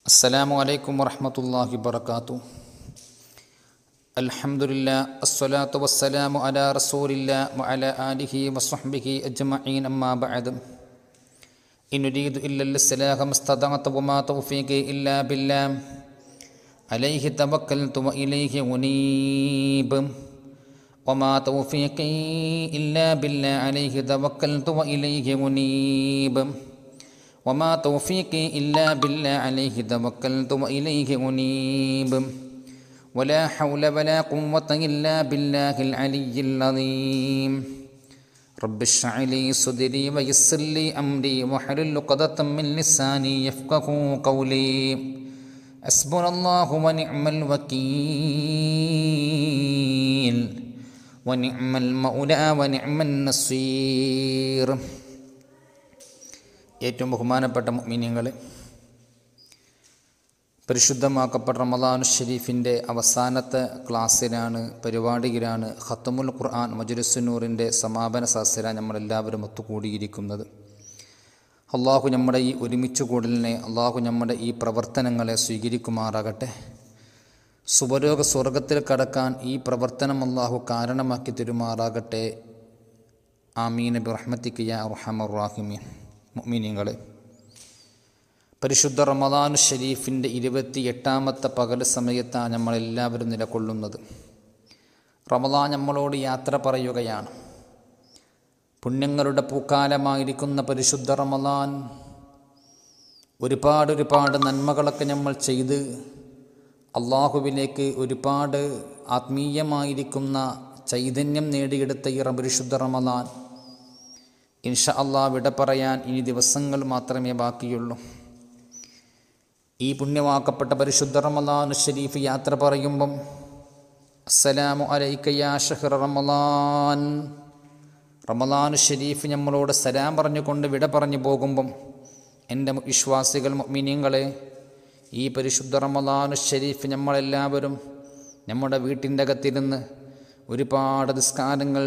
السلام عليكم ورحمة الله وبركاته الحمد لله الصلاة والسلام على رسول الله وعلى آله وصحبه أجمعين أما بعد إن نريد إلا الإصلاح ما استطعت وما توفيقي إلا بالله عليه توكلت وإليه أنيب وما توفيقي إلا بالله عليه توكلت وإليه أنيب وما توفيقي إلا بالله عليه توكلت وإليه أنيب ولا حول ولا قوة إلا بالله العلي العظيم رب اشرح لي صدري ويسر لي أمري واحلل عقدة من لساني يفقه قولي حسبنا الله ونعم الوكيل ونعم المولى ونعم النصير ഏറ്റവും ബഹുമാനപ്പെട്ട മിനിങ്ങൾ പരിശുദ്ധമാക്കപ്പെട്ട റമദാനു ഷരീഫിൻ്റെ അവസാനത്തെ ക്ലാസ്സിലാണ് പരിപാടിയിലാണ് ഖത്തമുൽ ഖുർആൻ മജുരുസുന്നൂറിൻ്റെ സമാപന സദസ്സിലാണ് നമ്മളെല്ലാവരും ഒത്തുകൂടിയിരിക്കുന്നത് അള്ളാഹു നമ്മുടെ ഈ ഒരുമിച്ച് കൂടലിനെ അള്ളാഹു നമ്മുടെ ഈ പ്രവർത്തനങ്ങളെ സ്വീകരിക്കുമാറാകട്ടെ സുപരോഗ സ്വർഗത്തിൽ കടക്കാൻ ഈ പ്രവർത്തനം അള്ളാഹു കാരണമാക്കി തരുമാറാകട്ടെ ആമീൻ ബി റഹ്മത്തിക്ക് യാ റഹമറാഹിമീൻ മുഅ്മിനീങ്ങളെ പരിശുദ്ധ റമദാനു ഷരീഫിൻ്റെ ഇരുപത്തി എട്ടാമത്തെ പകൽ സമയത്താണ് നമ്മളെല്ലാവരും നിലകൊള്ളുന്നത് റമദാൻ നമ്മളോട് യാത്ര പറയുകയാണ് പുണ്യങ്ങളുടെ പൂക്കാലമായിരിക്കുന്ന പരിശുദ്ധ റമദാൻ ഒരുപാട് ഒരുപാട് നന്മകളൊക്കെ നമ്മൾ ചെയ്ത് അള്ളാഹുവിലേക്ക് ഒരുപാട് ആത്മീയമായിരിക്കുന്ന ചൈതന്യം നേടിയെടുത്ത ഈ പരിശുദ്ധ റമദാൻ ഇൻഷ അള്ളാ വിട പറയാൻ ഇനി ദിവസങ്ങൾ മാത്രമേ ബാക്കിയുള്ളൂ ഈ പുണ്യമാക്കപ്പെട്ട പരിശുദ്ധ റമദാനു ഷരീഫ് യാത്ര പറയുമ്പം അസ്സലാമു അലൈക്കയാ ഷഹ്റ റമദാൻ റമദാനു ഷരീഫ് നമ്മളോട് സലാം പറഞ്ഞുകൊണ്ട് വിട പറഞ്ഞു പോകുമ്പം എൻ്റെ വിശ്വാസികൾ മീനിയങ്ങളെ ഈ പരിശുദ്ധ റമദാനു ഷരീഫ് നമ്മളെല്ലാവരും നമ്മുടെ വീട്ടിൻ്റെ അകത്തിരുന്ന് ഒരുപാട് നിസ്കാരങ്ങൾ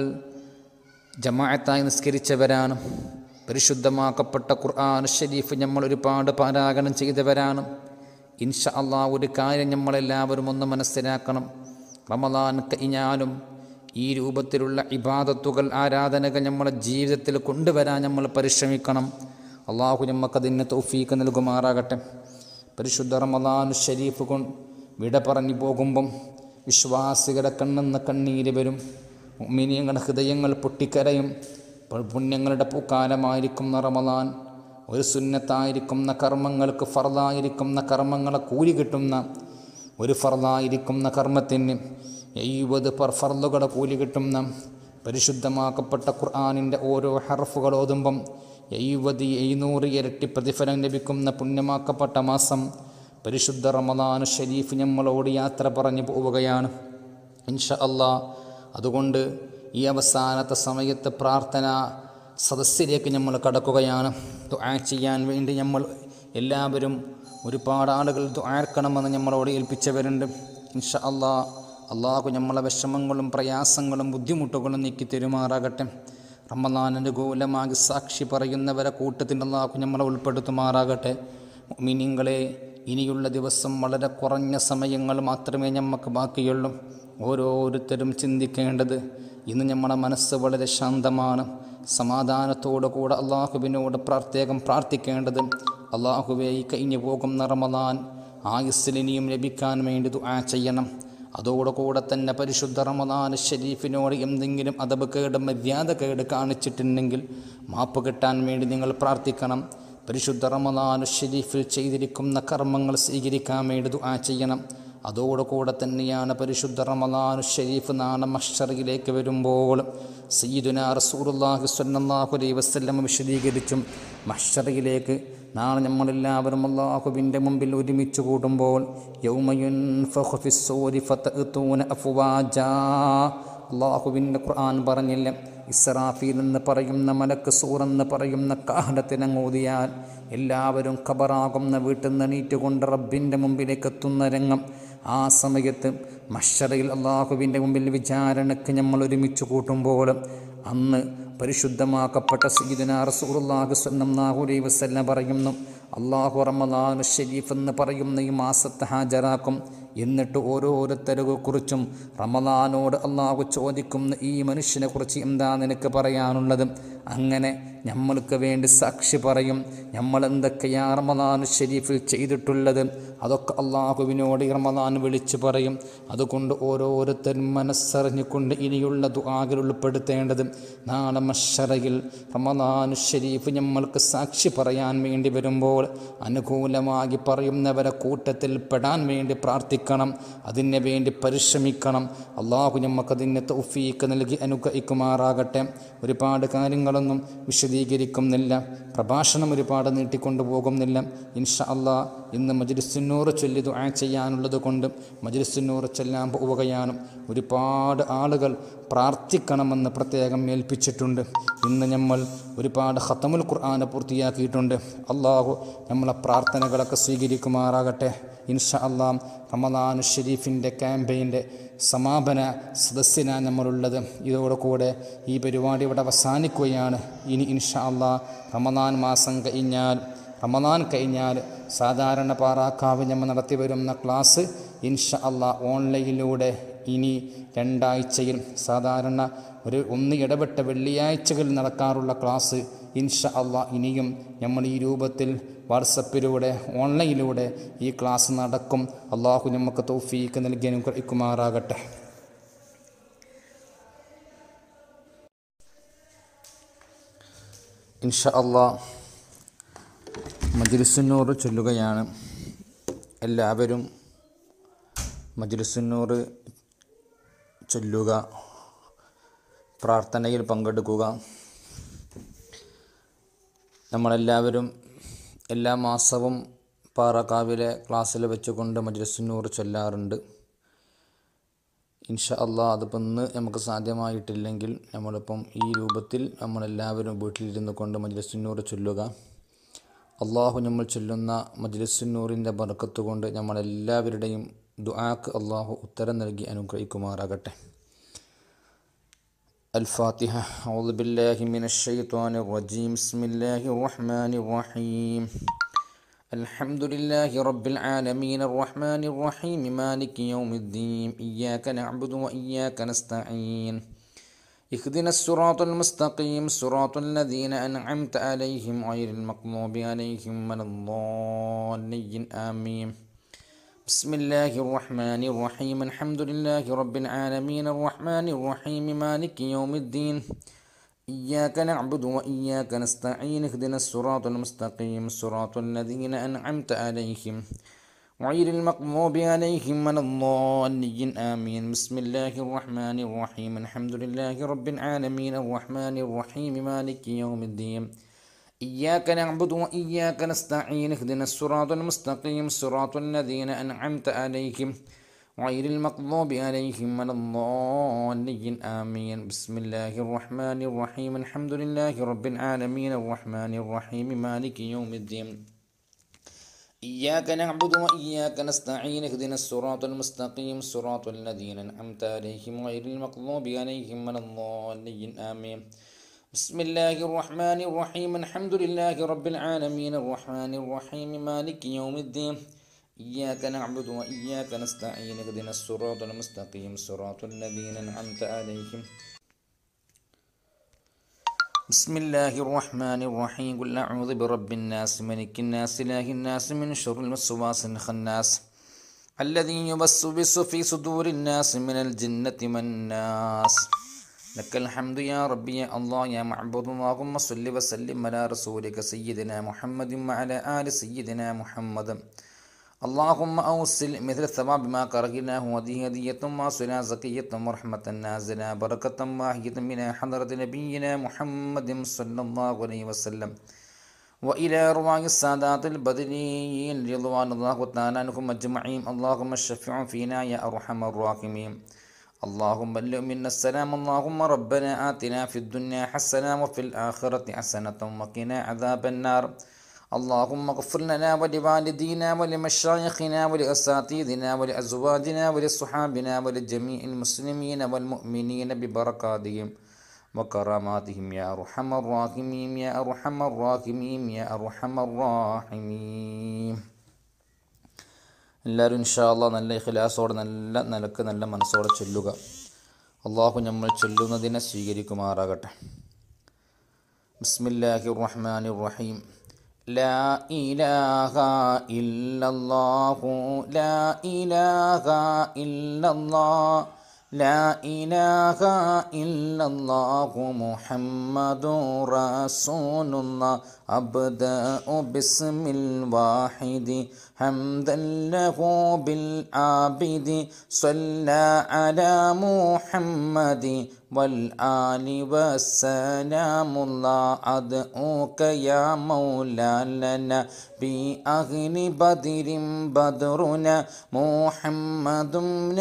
ജമാഅത്തായി നിസ്കരിച്ചവരാണ് പരിശുദ്ധമാക്കപ്പെട്ട ഖുർആൻ ഷരീഫ് നമ്മൾ ഒരുപാട് പാരായണം ചെയ്തവരാണ് ഇൻഷ അള്ളാ ഒരു കാര്യം നമ്മളെല്ലാവരും ഒന്ന് മനസ്സിലാക്കണം റമദാൻ കഴിഞ്ഞാലും ഈ രൂപത്തിലുള്ള ഇബാദത്തുകൾ ആരാധനകൾ നമ്മളെ ജീവിതത്തിൽ കൊണ്ടുവരാൻ നമ്മൾ പരിശ്രമിക്കണം അള്ളാഹു നമുക്കതിന് തൗഫീക്ക് നൽകുമാറാകട്ടെ പരിശുദ്ധ റമദാൻ ഷരീഫ് കൊണ്ട് വിട പറഞ്ഞു പോകുമ്പം വിശ്വാസികളുടെ കണ്ണെന്ന കണ്ണീര് വരും മിനിയങ്ങളുടെ ഹൃദയങ്ങൾ പൊട്ടിക്കരയും പുണ്യങ്ങളുടെ പൂക്കാലമായിരിക്കുന്ന റമദാൻ ഒരു സുന്നത്തായിരിക്കുന്ന കർമ്മങ്ങൾക്ക് ഫർദായിരിക്കുന്ന കർമ്മങ്ങളെ കൂലി കിട്ടുന്ന ഒരു ഫർദായിരിക്കുന്ന കർമ്മത്തിന് എഴുപത് ഫർദുകളെ കൂലി കിട്ടുന്ന പരിശുദ്ധമാക്കപ്പെട്ട ഖുർആാനിൻ്റെ ഓരോ ഹർഫുകൾ ഓതുമ്പം എഴുപത് എഴുന്നൂറ് ഇരട്ടി പ്രതിഫലം ലഭിക്കുന്ന പുണ്യമാക്കപ്പെട്ട മാസം പരിശുദ്ധ റമദാൻ ഷരീഫ് നമ്മളോട് യാത്ര പറഞ്ഞു പോവുകയാണ് ഇൻഷ അള്ളാ അതുകൊണ്ട് ഈ അവസാനത്തെ സമയത്ത് പ്രാർത്ഥന സദസ്സിലേക്ക് നമ്മൾ കടക്കുകയാണ് ദുആ ചെയ്യാൻ വേണ്ടി നമ്മൾ എല്ലാവരും ഒരുപാട് ആളുകൾ ദുആർക്കണമെന്ന് നമ്മളോട് ഏൽപ്പിച്ചവരുണ്ട് ഇൻഷ അള്ളാ അള്ളാഹു നമ്മളെ വിഷമങ്ങളും പ്രയാസങ്ങളും ബുദ്ധിമുട്ടുകളും നീക്കി തരുമാറാകട്ടെ റമദാൻ അനുകൂലമാകി സാക്ഷി പറയുന്നവരെ കൂട്ടത്തിൽ അള്ളാഹു നമ്മളെ ഉൾപ്പെടുത്തുമാറാകട്ടെ മിനിങ്ങളെ ഇനിയുള്ള ദിവസം വളരെ കുറഞ്ഞ സമയങ്ങൾ മാത്രമേ നമുക്ക് ബാക്കിയുള്ളൂ ഓരോരുത്തരും ചിന്തിക്കേണ്ടത് ഇന്ന് നമ്മുടെ മനസ്സ് വളരെ ശാന്തമാണ് സമാധാനത്തോടു കൂടെ അള്ളാഹുവിനോട് പ്രത്യേകം പ്രാർത്ഥിക്കേണ്ടത് അള്ളാഹുവെ ഈ കഴിഞ്ഞു പോകുന്ന റമദാൻ ആയുസ്സിലിനിയും ലഭിക്കാൻ വേണ്ടി ദുആ ചെയ്യണം അതോടുകൂടെ തന്നെ പരിശുദ്ധ റമദാൻ ഷരീഫിനോട് എന്തെങ്കിലും അതബ് കേട് മര്യാദ കേട് കാണിച്ചിട്ടുണ്ടെങ്കിൽ മാപ്പ് കിട്ടാൻ വേണ്ടി നിങ്ങൾ പ്രാർത്ഥിക്കണം പരിശുദ്ധ റമദാൻ ഷരീഫിൽ ചെയ്തിരിക്കുന്ന കർമ്മങ്ങൾ സ്വീകരിക്കാൻ വേണ്ടി ദുആ ചെയ്യണം അതോടുകൂടെ തന്നെയാണ് പരിശുദ്ധ റമദാനു ഷരീഫ് നാളെ മഷറിയിലേക്ക് വരുമ്പോൾ സയ്യിദുന റസൂറുല്ലാഹി സ്വല്ലല്ലാഹു അലൈഹി വസല്ലം വിശദീകരിച്ചും മഷറിയിലേക്ക് നാളെ നമ്മളെല്ലാവരും അള്ളാഹുവിൻ്റെ മുമ്പിൽ ഒരുമിച്ച് കൂടുമ്പോൾ അള്ളാഹുവിൻ്റെ ഖുർആൻ പറഞ്ഞില്ല ഇസ്രാഫീൽ എന്ന് പറയുന്ന മലക്ക് സൂറെന്ന് പറയുന്ന കാഹലത്തിനങ്ങൂതിയാൽ എല്ലാവരും ഖബറാകുന്ന വീട്ടിൽ നിന്ന് എണീറ്റുകൊണ്ട് റബ്ബിൻ്റെ മുമ്പിലേക്ക് എത്തുന്ന രംഗം ആ സമയത്ത് മഷറയിൽ അള്ളാഹുവിൻ്റെ മുമ്പിൽ വിചാരണയ്ക്ക് നമ്മൾ ഒരുമിച്ച് കൂട്ടുമ്പോൾ അന്ന് പരിശുദ്ധമാക്കപ്പെട്ട സീദന റസൂലുള്ളാഹി സ്വല്ലല്ലാഹു അലൈഹി വസല്ലം പറയുന്നു അള്ളാഹു റമദാനു ഷരീഫ് എന്ന് പറയുന്ന ഈ മാസത്തെ ഹാജരാക്കും എന്നിട്ട് ഓരോരുത്തരെ കുറിച്ചും റമദാനോട് അള്ളാഹു ചോദിക്കുന്ന ഈ മനുഷ്യനെ കുറിച്ച് എന്താ നിനക്ക് പറയാനുള്ളത് അങ്ങനെ നമ്മൾക്ക് വേണ്ടി സാക്ഷി പറയും നമ്മൾ എന്തൊക്കെയാ റമദാനു ഷരീഫിൽ ചെയ്തിട്ടുള്ളത് അതൊക്കെ അള്ളാഹുവിനോട് ഈ റമദാൻ വിളിച്ചു പറയും അതുകൊണ്ട് ഓരോരുത്തരും മനസ്സറിഞ്ഞുകൊണ്ട് ഇനിയുള്ള ദുആകൾ ഉൾപ്പെടുത്തേണ്ടത് നാളെ മഷറയിൽ റമദാനു ഷരീഫ് നമ്മൾക്ക് സാക്ഷി പറയാൻ വേണ്ടി വരുമ്പോൾ അനുകൂലമായി പറയുന്നവരെ കൂട്ടത്തിൽ പെടാൻ വേണ്ടി പ്രാർത്ഥിക്കണം അതിന് വേണ്ടി പരിശ്രമിക്കണം അള്ളാഹു നമുക്കതിന് തൗഫീക്ക് നൽകി അനുഗ്രഹിക്കുമാറാകട്ടെ ഒരുപാട് കാര്യങ്ങളൊന്നും വിശദീകരിക്കുന്നില്ല പ്രഭാഷണം ഒരുപാട് നീട്ടിക്കൊണ്ടു പോകുന്നില്ല ഇൻഷാ അള്ളാ ഇന്ന് മജ്ലിസുന്നൂറ് ചൊല്ലി ദുആ ചെയ്യാനുള്ളത് കൊണ്ട് മജ്ലിസുന്നൂറ് ചെല്ലാൻ പോവുകയാണ് ഒരുപാട് ആളുകൾ പ്രാർത്ഥിക്കണമെന്ന് പ്രത്യേകം ഏൽപ്പിച്ചിട്ടുണ്ട് ഇന്ന് നമ്മൾ ഒരുപാട് ഖത്തമുൽ ഖുർആാനെ പൂർത്തിയാക്കിയിട്ടുണ്ട് അള്ളാഹു നമ്മളെ പ്രാർത്ഥനകളൊക്കെ സ്വീകരിക്കുമാറാകട്ടെ ഇൻഷാ അള്ളാം റമദാനു ഷരീഫിൻ്റെ ക്യാമ്പയിൻ്റെ സമാപന സദസ്സിനാണ് നമ്മളുള്ളത് ഇതോടുകൂടെ ഈ പരിപാടി ഇവിടെ അവസാനിക്കുകയാണ് ഇനി ഇൻഷാ അള്ളാ റമദാൻ മാസം കഴിഞ്ഞാൽ റമദാൻ കഴിഞ്ഞാൽ സാധാരണ പാറാക്കാവ് നമ്മൾ നടത്തി വരുന്ന ക്ലാസ് ഇൻഷ അള്ളാ ഓൺലൈനിലൂടെ ഇനി രണ്ടാഴ്ചയിൽ സാധാരണ ഒരു ഒന്ന് ഇടപെട്ട വെള്ളിയാഴ്ചകളിൽ നടക്കാറുള്ള ക്ലാസ് ഇൻഷ അള്ളാ ഇനിയും നമ്മൾ ഈ രൂപത്തിൽ വാട്സപ്പിലൂടെ ഓൺലൈനിലൂടെ ഈ ക്ലാസ് നടക്കും അള്ളാഹു നമുക്ക് തൗഫീക്ക് നൽകി അനുഗ്രഹിക്കുമാറാകട്ടെ ഇൻഷ അള്ളാ മജ്ലിസുന്നൂർ ചൊല്ലുകയാണ് എല്ലാവരും മജ്ലിസുന്നൂർ ചൊല്ലുക പ്രാർത്ഥനയിൽ പങ്കെടുക്കുക നമ്മളെല്ലാവരും എല്ലാ മാസവും പാറക്കാവിലെ ക്ലാസ്സിൽ വെച്ചുകൊണ്ട് മജ്ലിസുന്നൂർ ചൊല്ലാറുണ്ട് ഇൻഷാ അള്ളാ അതിപ്പോൾ ഇന്ന് നമുക്ക് സാധ്യമായിട്ടില്ലെങ്കിൽ നമ്മളിപ്പം ഈ രൂപത്തിൽ നമ്മളെല്ലാവരും വീട്ടിലിരുന്നു കൊണ്ട് മജ്ലിസുന്നൂർ ചൊല്ലുക അള്ളാഹു നമ്മൾ ചൊല്ലുന്ന മജ്ലിസുന്നൂറിൻ്റെ ബർക്കത്ത് കൊണ്ട് നമ്മളെല്ലാവരുടെയും ദുആക്ക് അള്ളാഹു ഉത്തരം നൽകി അനുഗ്രഹിക്കുമാറാകട്ടെ الفاتحة أعوذ بالله من الشيطان الرجيم بسم الله الرحمن الرحيم الحمد لله رب العالمين الرحمن الرحيم مالك يوم الدين إياك نعبد وإياك نستعين اهدنا الصراط المستقيم صراط الذين أنعمت عليهم غير المغضوب عليهم ولا الضالين آمين بسم الله الرحمن الرحيم الحمد لله رب العالمين الرحمن الرحيم مالك يوم الدين إياك نعبد وإياك نستعين اهدنا الصراط المستقيم صراط الذين أنعمت عليهم غير المغضوب عليهم ولا الضالين آمين بسم الله الرحمن الرحيم الحمد لله رب العالمين الرحمن الرحيم مالك يوم الدين إياك نعبد وإياك نستعين اهدنا الصراط المستقيم صراط الذين أنعمت عليهم غير المغضوب عليهم ولا الضالين آمين بسم الله الرحمن الرحيم الحمد لله رب العالمين الرحمن الرحيم مالك يوم الدين إياك نعبد وإياك نستعين اهدنا الصراط المستقيم صراط الذين أنعمت عليهم غير المغضوب عليهم ولا الضالين آمين بسم الله الرحمن الرحيم الحمد لله رب العالمين الرحمن الرحيم مالك يوم الدين إياك نعبد وإياك نستعين اهدنا الصراط المستقيم صراط الذين أنعمت عليهم بسم الله الرحمن الرحيم قل أعوذ برب الناس ملك الناس إله الناس من شر الوسواس الخناس الذي يبسبس في صدور الناس من الجنة والناس لك الحمد يا ربي يا الله يا معبود اللهم صل وسلم على رسولك سيدنا محمد وعلى آل سيدنا محمد اللهم أوصل مثل الثواب ما قرأناه وهذه هدية واصلة زكية ورحمة نازلة بركة واحية من حضرة نبينا محمد صلى الله عليه وسلم وإلى أرواح السادات البدريين رضوان الله تعالى عنهم أجمعين اللهم الشفع فينا يا أرحم الراحمين اللهم بلغ منا السلام اللهم ربنا آتنا في الدنيا حسنة وفي الآخرة حسنة وقنا عذاب النار اللهم اغفر لنا ولوالدينا ولمشايخنا ولأساتذتنا ولأزواجنا ولصحابنا ولجميع المسلمين والمؤمنين ببركاتهم وكراماتهم يا أرحم الراحمين يا أرحم الراحمين يا أرحم الراحمين എല്ലാവരും ഇൻഷാല്ല നല്ല ഇഖ്ലാസോടെ നല്ല നിലക്ക് നല്ല മനസ്സോടെ ചൊല്ലുക അള്ളാഹു നമ്മൾ ചൊല്ലുന്നതിനെ സ്വീകരിക്കുമാറാകട്ടെ ബിസ്മില്ലാഹി റഹ്മാനി റഹീം لا إله إلا الله لا إله إلا الله لا إله إلا الله محمد رسول الله أبدأ باسم الواحد حمدا له بالعابد صلى على محمد والآل والسلام الله أدعوك يا مولانا بأهل بدر بدرنا محمد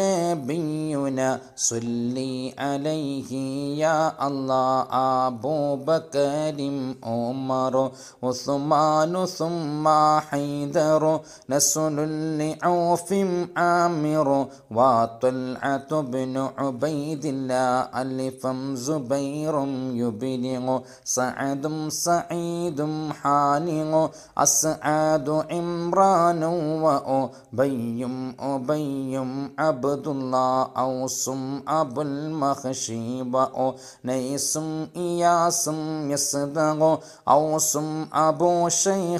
نبينا صلي عليه يا الله أبو بكر عمر عثمان ثم حيدر نسل لعوف عامر وطلعة بن عبيد الله ألفا زبير يبلغ سعد سعيد حانغ أسعد عمران وأبي أبي عبد الله أوسم أبو المخشيب نيس إياس يصدغ أوسم أبو شيخ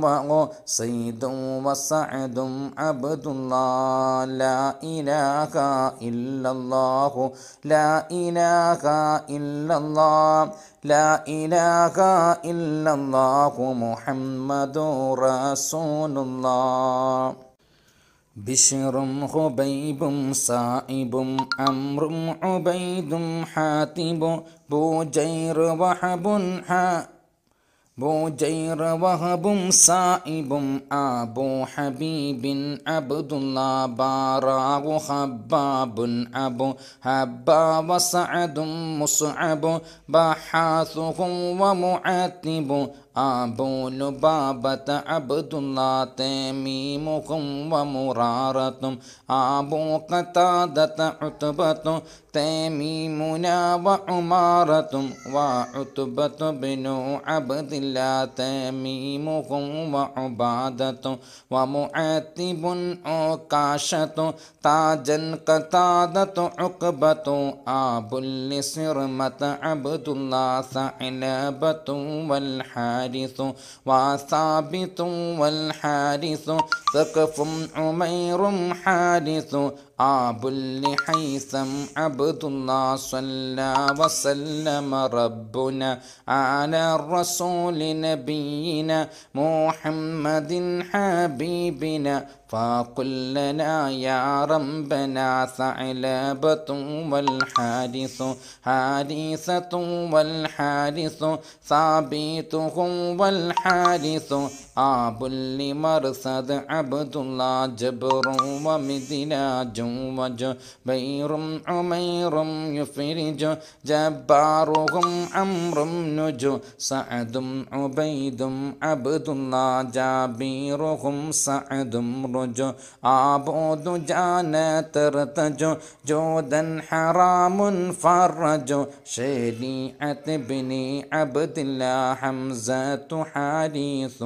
وسيد وسعد عبد الله لا إله إلا الله لا إله إلا الله لا إله إلا الله محمد رسول الله بشر خبيب صائب أمر عبيد حاتب بوجير وحب حاتب بوجير وهب صائب أبو حبيب عبد الله باراغ خباب أبو هبا وسعد مصعب بحاثهم ومعتب أبو لبابة عبد الله تميمهم ومرارة أبو قتادة عتبة تميمنا وعمارة وعتبة بن عبد الله تميمهم وعبادة ومعتب عكاشة تاجا قتادة عقبة أبو لسرمة عبد الله ثعلبة والحارث وثابت والحارث ثقف عمير حارث آب لحيثم عبد الله صلى وسلم ربنا على الرسول نبينا محمد حبيبنا فقل لنا يا ربنا ثعلبة والحارث حارثة والحارث ثابتهم والحارث آب لمرصد عبد الله جبر ومدلاج وجبير عمير يفرج جبارهم عمر نج سعد عبيد عبد الله جابيرهم سعد رج عبود جانا ترتج جودا حرام فرج شريعة بني عبد الله حمزة حارث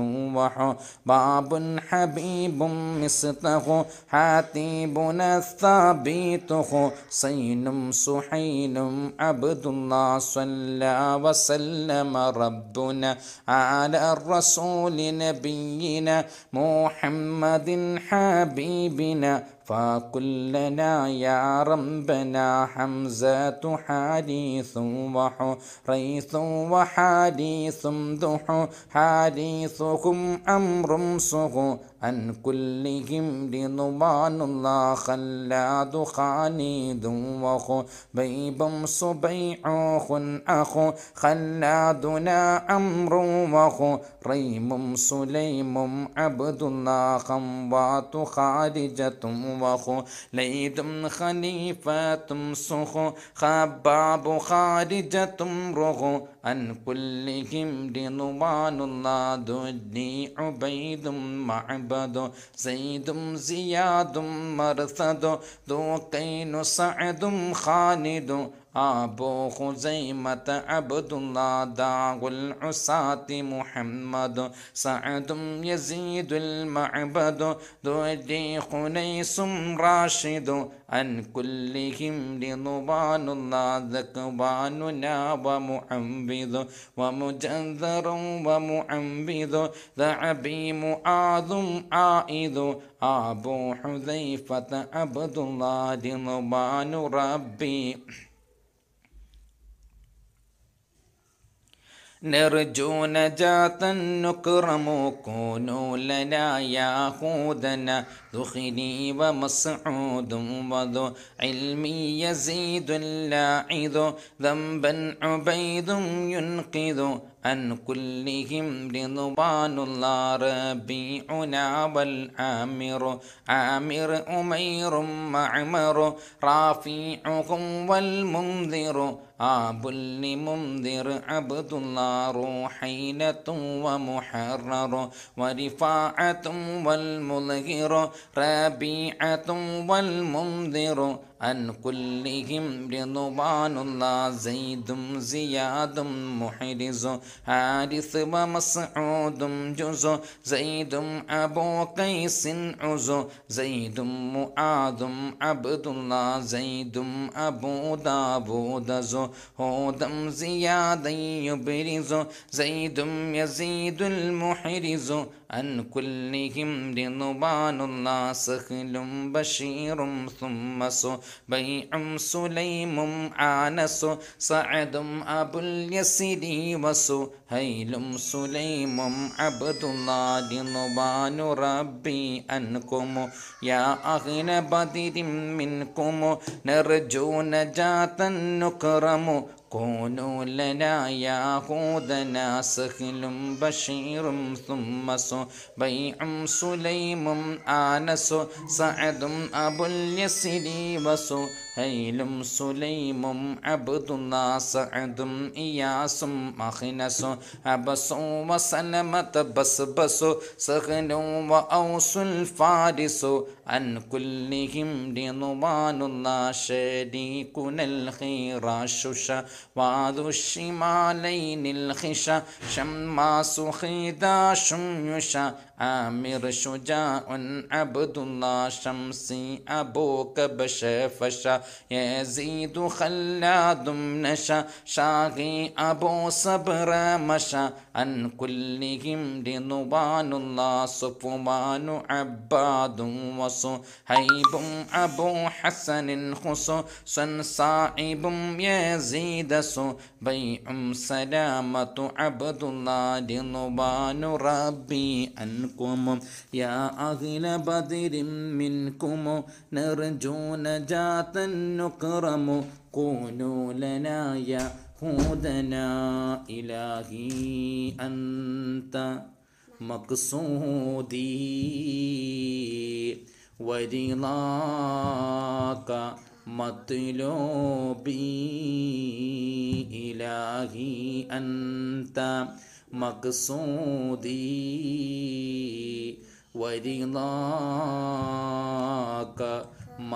وحباب حبيب مسته حاتبنا الثابت حسين سحيل عبد الله صلى وسلم ربنا على الرسول نبينا محمد حبيبنا فكلنا يا ربنا حمزة حديث وحريث وحديث ضح حديثهم أمر صه عن كلهم رضوان الله خلاد خالد وخو بيب صبيع أخ خلادنا أمر وخو ريم سليم عبد الله خوات خارجة وخو ليد خليفة صخ خباب خارجة رخ عن كلهم رضوان الله دني عبيد معبد زيد زياد مرثد ذو قين سعد خالد أبو خزيمة عبد الله داع العصاة محمد سعد يزيد المعبد ذو خنيس راشد عن كلهم رضوان الله ذكواننا ومعبد ومجذر ومعبد ذعبي معاذ عائد أبو حذيفة عبد الله رضوان ربي نرجو نجاة نكرم كونوا لنا يا خودنا ذخني ومسعود وذو علمي يزيد اللاعذ ذنبا عبيد ينقذ عن كلهم رضوان الله ربيعنا والعامر عامر أمير معمر رافيعهم والمنذر آب لمنذر عبد الله روحينة ومحرر ورفاعة والمظهر ربيعة والمنذر عن كلهم رضوان الله زيد زياد محرز حارث ومسعود جز زيد أبو قيس عز زيد معاذ عبد الله زيد أبو داود هودم زياد يبرز زيد يزيد المحرز عن كلهم رضوان الله سهل بشير ثم بيع سليم عانس سعد أبو اليسير وسهيل سليم عبد الله رضوان ربي أنكم يا أهل بدر منكم نرجو نجاة نكرم كونوا لنا يا هودنا سهل بشير ثم بيع سليم آنس سعد أبو اليسر وسهيل سليم عبد الله سعد إياس مخنس أبس وسلمة بس بس سهل وأوس الفارس عن كلهم رضوان الله شريكنا الخيراش وذو الشمالين الخشا شماس خداش يشا عامر شجاع عبد الله شمسي أبوك بشفشا يزيد خلاد نشا شاغي أبو صبر مشا عن كلهم رضوان الله صفوان عباد وصهيب أبو حسن خصوصا صاحب يزيد بيع سلامة عبد الله رضوان ربي عنكم يا أهل بدر منكم نرجو نجاة نكرم كونوا لنا يا هودنا إلهي أنت مقصودي ورضاك مطلوبي إلهي أنت مقصودي ورضاك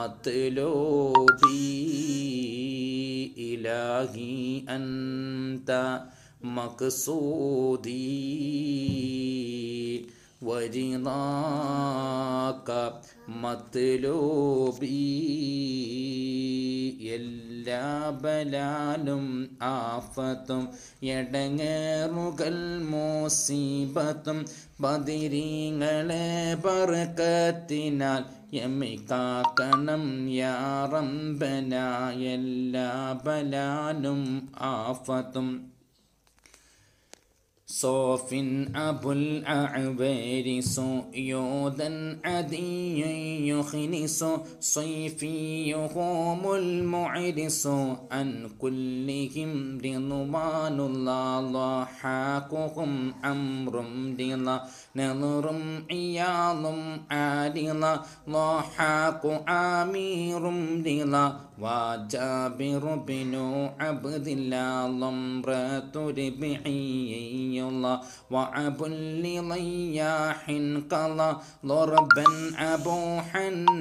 مطلوبي إلهي أنت مقصودي ورضاك മത്ലൂബി എല്ലാ ബലാലും ആഫത്തും എടങ്ങേറുകൾ മോസീബത്തും ബദിരീങ്ങളെ ബർക്കത്തിനാൽ യമിക്കാക്കണം യാറമ്പന എല്ലാ ബലാലും ആഫത്തും صوف أبو الأعبار صيودا عدي يخنس صيفيهم المعرس عن كلهم رضوان الله ضحاكهم أمر رضا نظر عياض عادل ضحاك آمير رضا وجابر بن عبد الله ضمرة ربعي الله وعب لضياح قضى ضربا أبو حنام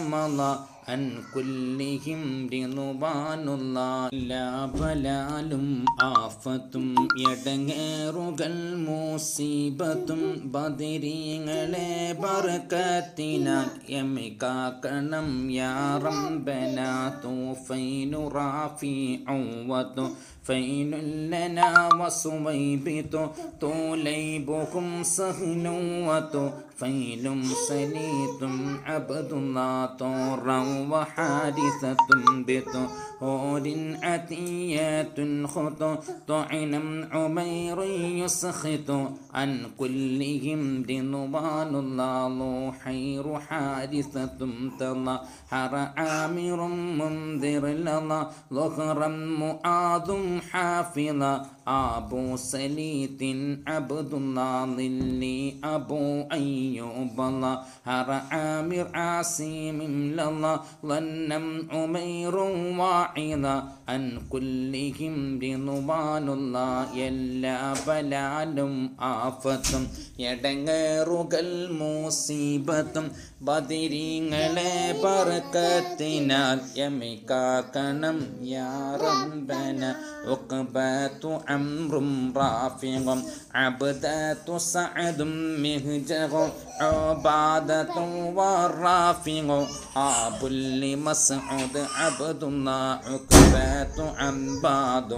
مضى عن كلهم رضوان الله لا ബലാലും ആഫത്തും എടങ്ങേറുകൾ മൂസീബത്തും ബദിരീങ്ങളെ ബർക്കത്തിനാൽ എമ്മി കാക്കണം യാറംബന തൂഫൈനു റാഫി ഔവത്തു فإن لنا وصويبت طوليبكم سهل وطفيل سليت عبد الله طورا وحادثة بت هود عتيات خط طعنا عمير يسخط عن كلهم رضوان الله خير حادثة تلا حر عامر منذر لله ظهرا معاذ حافظا أبو سليت عبد الله ظلي أبو أيوب الله هر عامر عاصم لله ظنم عمير واعظا عن كلهم رضوان الله എല്ലാ ബലാലും ആഫത്തും എടങ്ങേറുകൾ മൂസീബത്തും ബദിരീങ്ങളെ ബർക്കത്തിനാൽ യമിക്കാക്കണം യാറംബന ഉഖബത്തു അംറും റാഫിഖും അബ്ദത്തു സഅദും മിഹ്ജഖും عبادة والرافع أبو لمسعود عبد الله عقبة عباد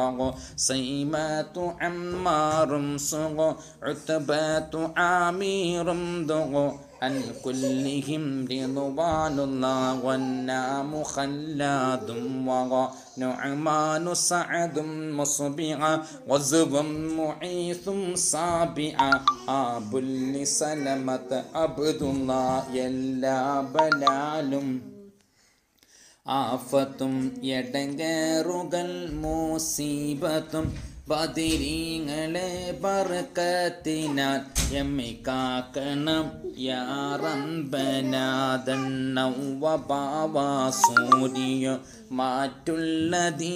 وصيمة عمار صغ عتبة عامير دغ عن كلهم رضوان الله والنام خلاد ونعمان سعد مصبعا وزب معيث صابعا آب لسلمة عبد الله يلا بلال ആഫത്തും എടങ്ങേറുകൾ മൂസീബത്തും ബദിരീങ്ങളെ ബർക്കത്തിനാൽ എമ്മി കാക്കണം യാറംബനാദണ്ണവഭാവാസൂര്യ മാറ്റുള്ള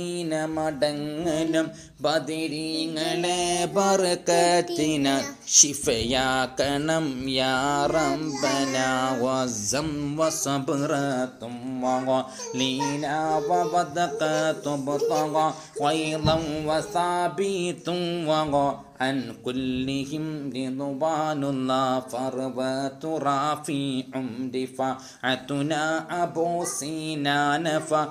ദീനമടങ്ങലും ബദിരീങ്ങളെ ബർക്കത്തിനാൽ ഷിഫയാക്കണം യാറംബന വസം വസബ്രത്തും ലീന വബദഖത്തും വൈളം വസാബിത്തും عن كلهم رضوان الله فروة رافع دفاعتنا أبو سينان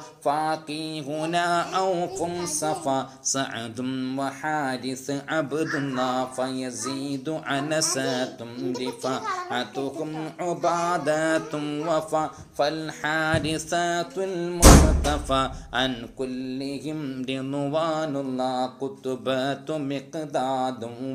فاقيهنا أوف صفا سعد وحارث عبد الله فيزيد عنسات دفاعتهم عبادات وفا فالحارثات المصطفى عن كلهم رضوان الله كتبات مقداد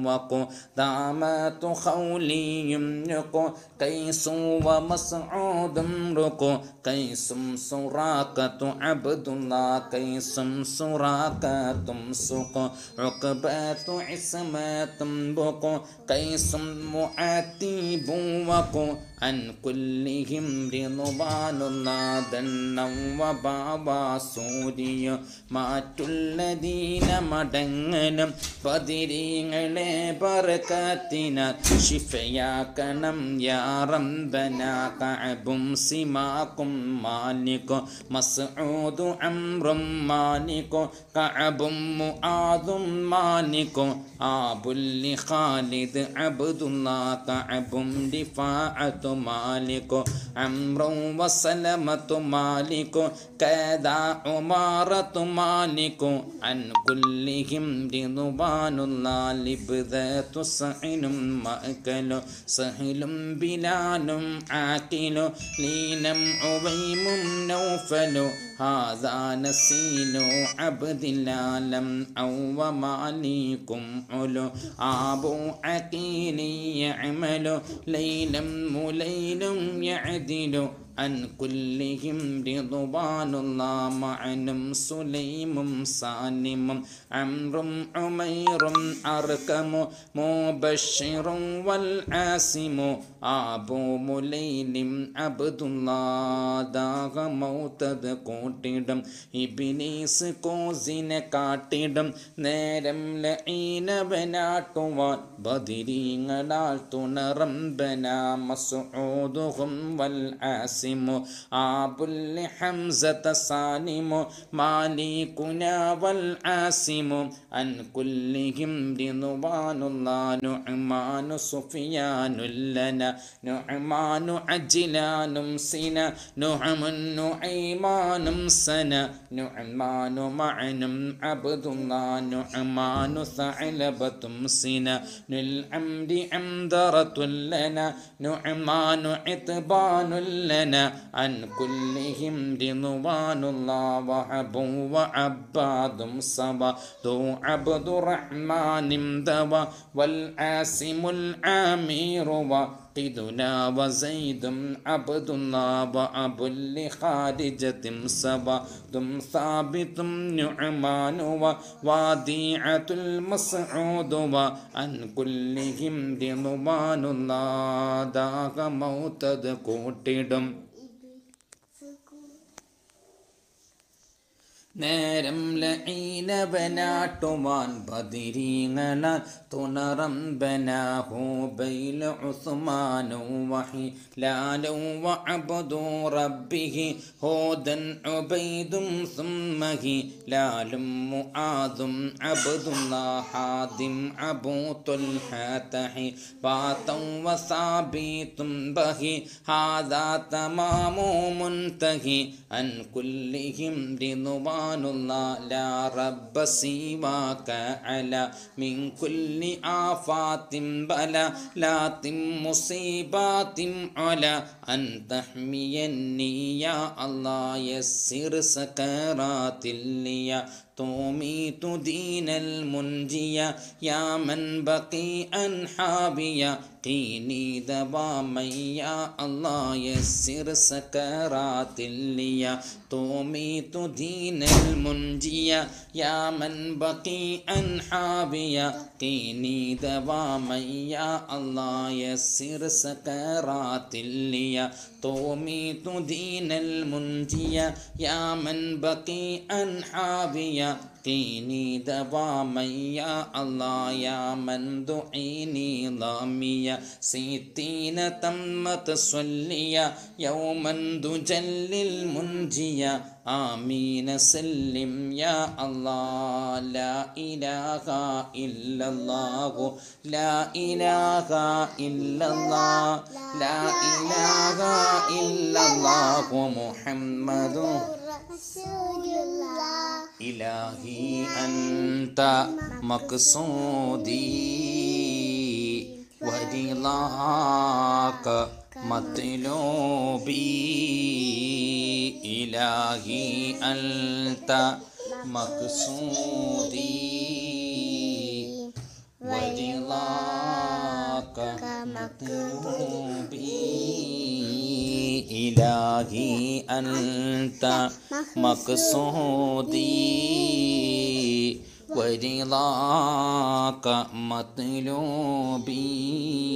وقدامات خولي يملك قيس ومسعود امرك قيس سراقة عبد الله قيس سراقة مسق عقبات عصمات بق قيس معتيب وق عن كلهم رضوان الله دنا وبابا സൂര്യ മാറ്റുള്ളദീന മടങ്ങനം പതിരീങ്ങളെ പറക്കത്തിനാൽ ഷിഫയാക്കണം യാറംബന കഅബും സിമാക്കും മാലിക്കോ മസ്ഊദു അംറും മാലിക്കോ കഅബും മുആദും മാലിക്കോ ആബുല്ലി ഖാലിദ് അബ്ദുല്ലാ കഅബും ഡിഫാഅത്തു മാലിക്കോ അംറും വസലമത്തു മാലിക്കോ കദാ ഉമാറത്തു മാലിക്കോ അൻ കുല്ലിഹിം റിضوانുല്ലാ ലിബ്ദത്തു സഹിലും മഅകലു സഹിലും ബിലാലും ആകിലു ലീനം ഉവൈമും നൗഫലു هذا نسيل عبد الله لم أو مالكم علو أبو عقيل يعمل ليلا مليل يعدل عن كلهم رضوان الله معنم سليم سالم عمر عمير أركم مبشر والعاصم أبو مليل عبد الله ദാഹ മൗത്തത് കൂട്ടിടും ഇബിനീസ് കോസിനെ കാട്ടിടും നേരം ലഈനവനാട്ടുവാൻ ബദിരീങ്ങളാൽ തുണറംബന മസ്ഊദുഹും വൽ ആസി عاصم أبو لحمزة سالم مالكنا والعاصم عن كلهم رضوان الله نعمان سفيان لنا نعمان عجلان سنا نعم نعيمان سنا نعمان معن عبد الله نعمان ثعلبة سنا للعمد عمدرة لنا نعمان عتبان لنا عن كلهم رضوان الله وعب وعباد صبا ذو عبد الرحمن دوا والعاصم العامر وقدنا وزيد عبد الله وأبو لخارجة سبا دم ثابت نعمان ووديعة المسعود وعن كلهم رضوان الله داغ موتد കൂട്ടിടും നേരം ലഈനവനാട്ടുവാൻ ബദിരീങ്ങളാൽ തുണറംബനാഹൂബൈൽ ഉസ്മാനു വഹി ലാലു വഅബ്ദു റബ്ബിഹി ഹോദൻ ഉബൈദും സുമ്മഹി ലാലും മുആദും അബ്ദുല്ലാ ഹാദിം അബൂ തുൽഹതഹി ബാതം വസാബിതും ബഹി ഹാദാ തമാമു മുൻതഹി അൻ കുല്ലിഹിം റിضوان الله لا رب سواك على من كل آفات بلا لا مصيبات على أن تحميني يا الله يسر سكرات لي تميت دين المنجية يا من بقي أنحابيا قيني دواما يا الله يسر سكرات لي تميت دين المنجية يا من بقي أنحابيا قيني دواما يا الله يسر سكرات لي تميت دين المنجية يا من بقي أنحابيا قيني دواما يا الله يا من دعيني ضامية ستين تمت صليا يوما دجل المنجية آمين سلم يا الله لا إله إلا الله لا إله إلا الله لا إله إلا الله محمد رسول الله إلهي أنت مقصودي ورضاك مطلوبي إلهي أنت مقصودي ورضاك مطلوبي إلهي أنت مقصودي ورضاك مطلوبي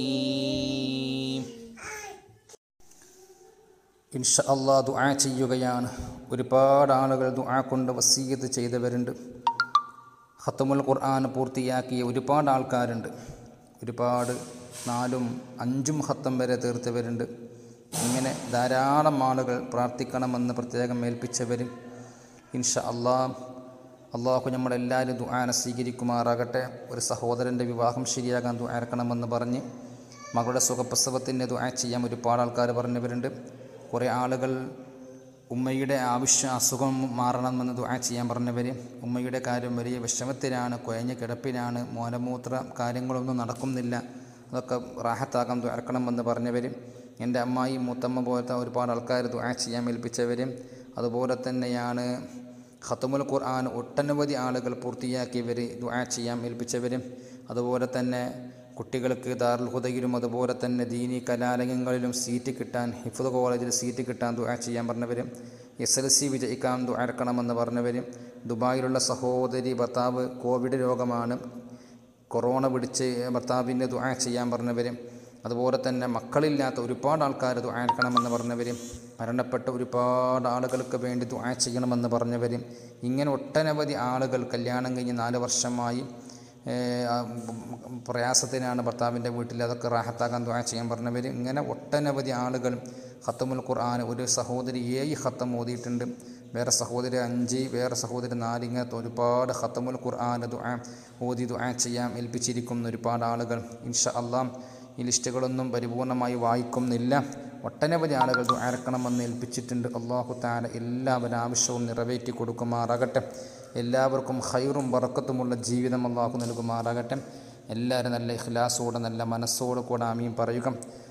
ഇൻഷ അള്ളാ ദുആ ചെയ്യുകയാണ് ഒരുപാട് ആളുകൾ ദുആ കൊണ്ട് വസീയത്ത് ചെയ്തവരുണ്ട് ഖത്തമുൽ ഖുർആൻ പൂർത്തിയാക്കിയ ഒരുപാട് ആൾക്കാരുണ്ട് ഒരുപാട് നാലും അഞ്ചും ഖത്തം വരെ തീർത്തവരുണ്ട് ഇങ്ങനെ ധാരാളം ആളുകൾ പ്രാർത്ഥിക്കണമെന്ന് പ്രത്യേകം ഏൽപ്പിച്ചവരും ഇൻഷ അള്ളാ അള്ളാഹു നമ്മളെല്ലാവരും ദുആനെ സ്വീകരിക്കുമാറാകട്ടെ ഒരു സഹോദരൻ്റെ വിവാഹം ശരിയാകാൻ ദുആർക്കണമെന്ന് പറഞ്ഞ് മകളുടെ സുഖപ്രസവത്തിൻ്റെ ദുആ ചെയ്യാൻ ഒരുപാട് ആൾക്കാർ പറഞ്ഞവരുണ്ട് കുറേ ആളുകൾ ഉമ്മയുടെ ആവശ്യ അസുഖം മാറണമെന്ന് ദുആ ചെയ്യാൻ പറഞ്ഞവർ ഉമ്മയുടെ കാര്യം വലിയ വിഷമത്തിലാണ് കുഴഞ്ഞ കിടപ്പിലാണ് മോനമൂത്ര കാര്യങ്ങളൊന്നും നടക്കുന്നില്ല അതൊക്കെ റാഹത്താക്കാൻ ദുആർക്കണമെന്ന് പറഞ്ഞവർ എൻ്റെ അമ്മായി മൂത്തമ്മ പോലത്തെ ഒരുപാട് ആൾക്കാർ ദുആ ചെയ്യാൻ ഏൽപ്പിച്ചവരും അതുപോലെ തന്നെയാണ് ഖത്തമുൽ ഖുർആൻ ഒട്ടനവധി ആളുകൾ പൂർത്തിയാക്കിയവർ ദുആ ചെയ്യാൻ ഏൽപ്പിച്ചവരും അതുപോലെ തന്നെ കുട്ടികൾക്ക് ദാറുൽ ഹുദയിലും അതുപോലെ തന്നെ ദീനി കലാലയങ്ങളിലും സീറ്റ് കിട്ടാൻ ഹിഫുദ് കോളേജിൽ സീറ്റ് കിട്ടാൻ ദുആ ചെയ്യാൻ പറഞ്ഞവരും എസ് എൽ സി വിജയിക്കാൻ ദുആർക്കണമെന്ന് പറഞ്ഞവരും ദുബായിലുള്ള സഹോദരി ഭർത്താവ് കോവിഡ് രോഗമാണ് കൊറോണ പിടിച്ച് ഭർത്താവിൻ്റെ ദുആ ചെയ്യാൻ പറഞ്ഞവരും അതുപോലെ തന്നെ മക്കളില്ലാത്ത ഒരുപാട് ആൾക്കാർ ദുആക്കണമെന്ന് പറഞ്ഞവരും മരണപ്പെട്ട ഒരുപാട് ആളുകൾക്ക് വേണ്ടി ദുആ ചെയ്യണമെന്ന് പറഞ്ഞവരും ഇങ്ങനെ ഒട്ടനവധി ആളുകൾ കല്യാണം കഴിഞ്ഞ് നാല് വർഷമായി ഏഹ്, ആ, ഉം, പ്രയാസത്തിനാണ് ഭർത്താവിൻ്റെ വീട്ടിൽ അതൊക്കെ റാഹത്താക്കാൻ ദ്വാ ചെയ്യാൻ പറഞ്ഞവർ ഇങ്ങനെ ഒട്ടനവധി ആളുകൾ ഖത്തമുൽ ഖുർആൻ ഒരു സഹോദരി ഏഴ് ഖത്തം ഓതിയിട്ടുണ്ട് വേറെ സഹോദരി അഞ്ച് വേറെ സഹോദരി നാല് ഇങ്ങനത്തെ ഒരുപാട് ഖത്തമുൽ ഖുർആൻ ദുആ ഓതി ദുആ ചെയ്യാൻ ഏൽപ്പിച്ചിരിക്കുന്ന ഒരുപാട് ആളുകൾ ഇൻഷാ അള്ളാം ഈ ലിസ്റ്റുകളൊന്നും പരിപൂർണമായി വായിക്കുന്നില്ല ഒട്ടനവധി ആളുകൾ ദുആരക്കണമെന്ന് ഏൽപ്പിച്ചിട്ടുണ്ട് അള്ളാഹു താല എല്ലാവരും ആവശ്യവും നിറവേറ്റി കൊടുക്കുമാറാകട്ടെ എല്ലാവർക്കും ഹൈറും ബറക്കത്തുമുള്ള ജീവിതം അള്ളാഹു നൽകുമാറാകട്ടെ എല്ലാവരും നല്ല ഇഖ്ലാസോടെ നല്ല മനസ്സോടെ കൂടെ ആമീൻ പറയുക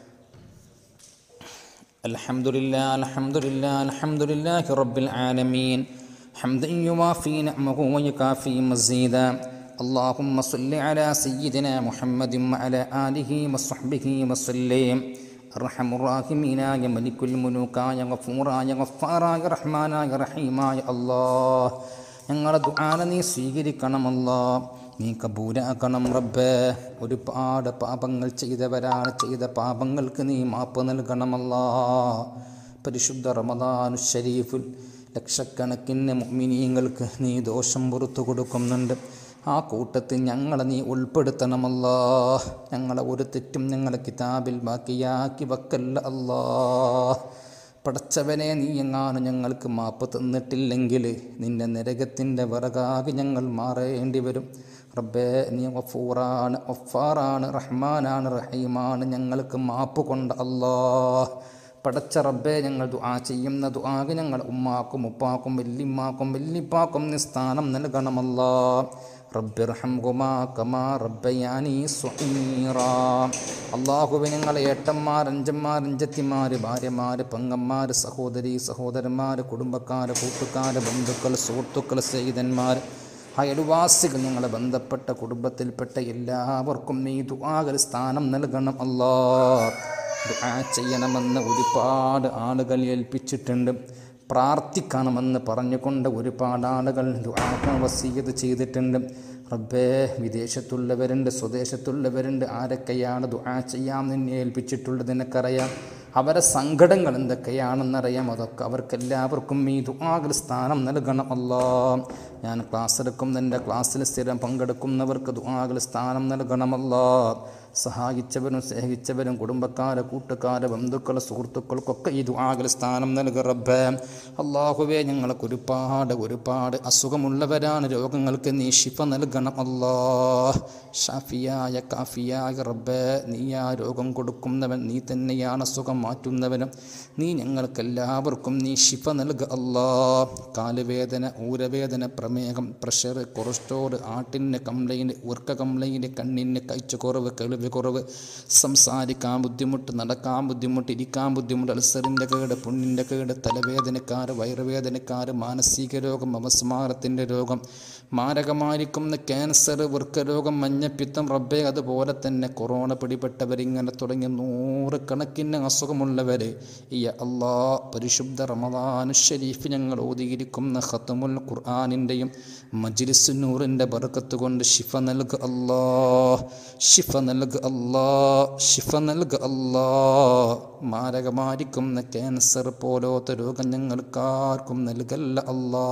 الحمد لله الحمد لله الحمد لله رب العالمين حمدا يوافي نعمه ويكافي مزيدا اللهم صل على سيدنا محمد وعلى آله وصحبه وسلم അർഹം റാഹിമീനായ മലിക്കുൽ മുനൂക്കായ ഗഫൂറായ ഗഫാറായ റഹ്മാനായ റഹീമായ അല്ലാഹ് ഞങ്ങളെ ദുആന നീ സ്വീകരിക്കണമല്ലാ നീ കബൂലാക്കണം റബ്ബേ ഒരുപാട് പാപങ്ങൾ ചെയ്തവരാണ് ചെയ്ത പാപങ്ങൾക്ക് നീ മാപ്പ് നൽകണമല്ലാ പരിശുദ്ധ റമദാനു ഷരീഫിൽ ലക്ഷക്കണക്കിന് മുഅ്മിനീങ്ങൾക്ക് നീ ദോഷം പുറത്തു കൊടുക്കുന്നുണ്ട് ആ കൂട്ടത്തിൽ ഞങ്ങളെ നീ ഉൾപ്പെടുത്തണമല്ലാ ഞങ്ങളെ ഒരു തെറ്റും ഞങ്ങളെ കിതാബിൽ ബാക്കിയാക്കി വെക്കല്ല അല്ലാ പടച്ചവനെ നീ എങ്ങാനും ഞങ്ങൾക്ക് മാപ്പ് തന്നിട്ടില്ലെങ്കിൽ നിന്റെ നരകത്തിൻ്റെ വിറകാകി ഞങ്ങൾ മാറേണ്ടി വരും റബ്ബേ നീ വഫൂറാണ് ഒഫാറാണ് റഹ്മാനാണ് റഹീമാണ് ഞങ്ങൾക്ക് മാപ്പ് കൊണ്ട് അല്ലാ പടച്ച റബ്ബേ ഞങ്ങൾ ദുആ ചെയ്യുന്ന ദുആക്ക് ഞങ്ങൾ ഉമ്മാക്കും ഉപ്പാക്കും വല്യമ്മാക്കും വല്യപ്പാക്കും നീ സ്ഥാനം നൽകണമല്ലാ റബ്ബിർഹംഹുമാ കമാ റബ്ബയാനി സ്വഹീറാ അള്ളാഹുവെ ഞങ്ങളെ ഏട്ടന്മാർ അഞ്ചന്മാർ അഞ്ചത്തിമാർ ഭാര്യമാർ പെങ്ങന്മാർ സഹോദരി സഹോദരന്മാർ കുടുംബക്കാർ കൂട്ടുകാർ ബന്ധുക്കൾ സുഹൃത്തുക്കൾ സ്നേഹിതന്മാർ അയൽവാസികൾ ഞങ്ങളെ ബന്ധപ്പെട്ട കുടുംബത്തിൽപ്പെട്ട എല്ലാവർക്കും നീ ദുആകൾ സ്ഥാനം നൽകണം അല്ലാ ദുആ ചെയ്യണമെന്ന് ഒരുപാട് ആളുകൾ ഏൽപ്പിച്ചിട്ടുണ്ട് പ്രാർത്ഥിക്കണമെന്ന് പറഞ്ഞുകൊണ്ട് ഒരുപാട് ആളുകൾ ദുആക്കാൻ വസീയത്ത് ചെയ്തിട്ടുണ്ട് റബ്ബേ വിദേശത്തുള്ളവരുണ്ട് സ്വദേശത്തുള്ളവരുണ്ട് ആരൊക്കെയാണ് ദുആ ചെയ്യാൻ നിന്നെ ഏൽപ്പിച്ചിട്ടുള്ളത് നിനക്കറിയാം അവരെ സങ്കടങ്ങൾ എന്തൊക്കെയാണെന്നറിയാം അതൊക്കെ അവർക്കെല്ലാവർക്കും ഈ ദുആകൾ സ്ഥാനം നൽകണം അല്ലാ ഞാൻ ക്ലാസ് എടുക്കും എൻ്റെ ക്ലാസ്സിൽ സ്ഥിരം പങ്കെടുക്കുന്നവർക്ക് ദുആകൾ സ്ഥാനം നൽകണമല്ലാ സഹായിച്ചവരും സ്നേഹിച്ചവരും കുടുംബക്കാരെ കൂട്ടുകാരെ ബന്ധുക്കളെ സുഹൃത്തുക്കൾക്കൊക്കെ ഈ ദുആകൾ സ്ഥാനം നൽകുക റബ്ബേ അള്ളാഹുവേ ഞങ്ങൾക്ക് ഒരുപാട് ഒരുപാട് അസുഖമുള്ളവരാണ് രോഗങ്ങൾക്ക് നീ ശിഫ നൽകണം അല്ലാ ഷാഫിയായ കാഫിയായ റബ്ബേ നീ ആ രോഗം കൊടുക്കുന്നവൻ നീ തന്നെയാണ് അസുഖം മാറ്റുന്നവനും നീ ഞങ്ങൾക്കെല്ലാവർക്കും നീ ശിഫ നൽകുക അല്ലാ കാലുവേദന ഊരവേദന പ്രമേഹം പ്രഷർ കൊളസ്ട്രോൾ ആട്ടിന് കംപ്ലൈൻറ്റ് ഉർക്ക കംപ്ലൈൻറ്റ് കണ്ണിന് കാഴ്ചക്കുറവ് കേൾവി കുറവ് സംസാരിക്കാൻ ബുദ്ധിമുട്ട് നടക്കാൻ ബുദ്ധിമുട്ട് ഇരിക്കാൻ ബുദ്ധിമുട്ട് അൾസറിൻ്റെ കേട് പുണ്ണിൻ്റെ കേട് തലവേദനക്കാർ വയറുവേദനക്കാർ മാനസിക രോഗം അപസ്മാരത്തിൻ്റെ രോഗം മാരകമായിരിക്കുന്ന ക്യാൻസർ വൃക്കരോഗം മഞ്ഞപ്പിത്തം റബ്ബെ അതുപോലെ തന്നെ കൊറോണ പിടിപെട്ടവരിങ്ങനെ തുടങ്ങി നൂറുകണക്കിന് അസുഖമുള്ളവരെ ഈ അള്ളാ പരിശുദ്ധ റമദാനു ഷരീഫ് ഞങ്ങൾ ഓതിയിരിക്കുന്ന ഖത്തമുൽ ഖുർആാനിൻ്റെയും മജ്ലിസ് നൂറിൻ്റെ ബർക്കത്ത് കൊണ്ട് ഷിഫ നൽകുക അല്ലാ ഷിഫ നൽകുക അല്ലാ ഷിഫ നൽകുക അല്ലാ മാരകമായിരിക്കുന്ന ക്യാൻസർ പോലത്തെ രോഗം ഞങ്ങൾക്കാർക്കും നൽകല്ല അല്ലാ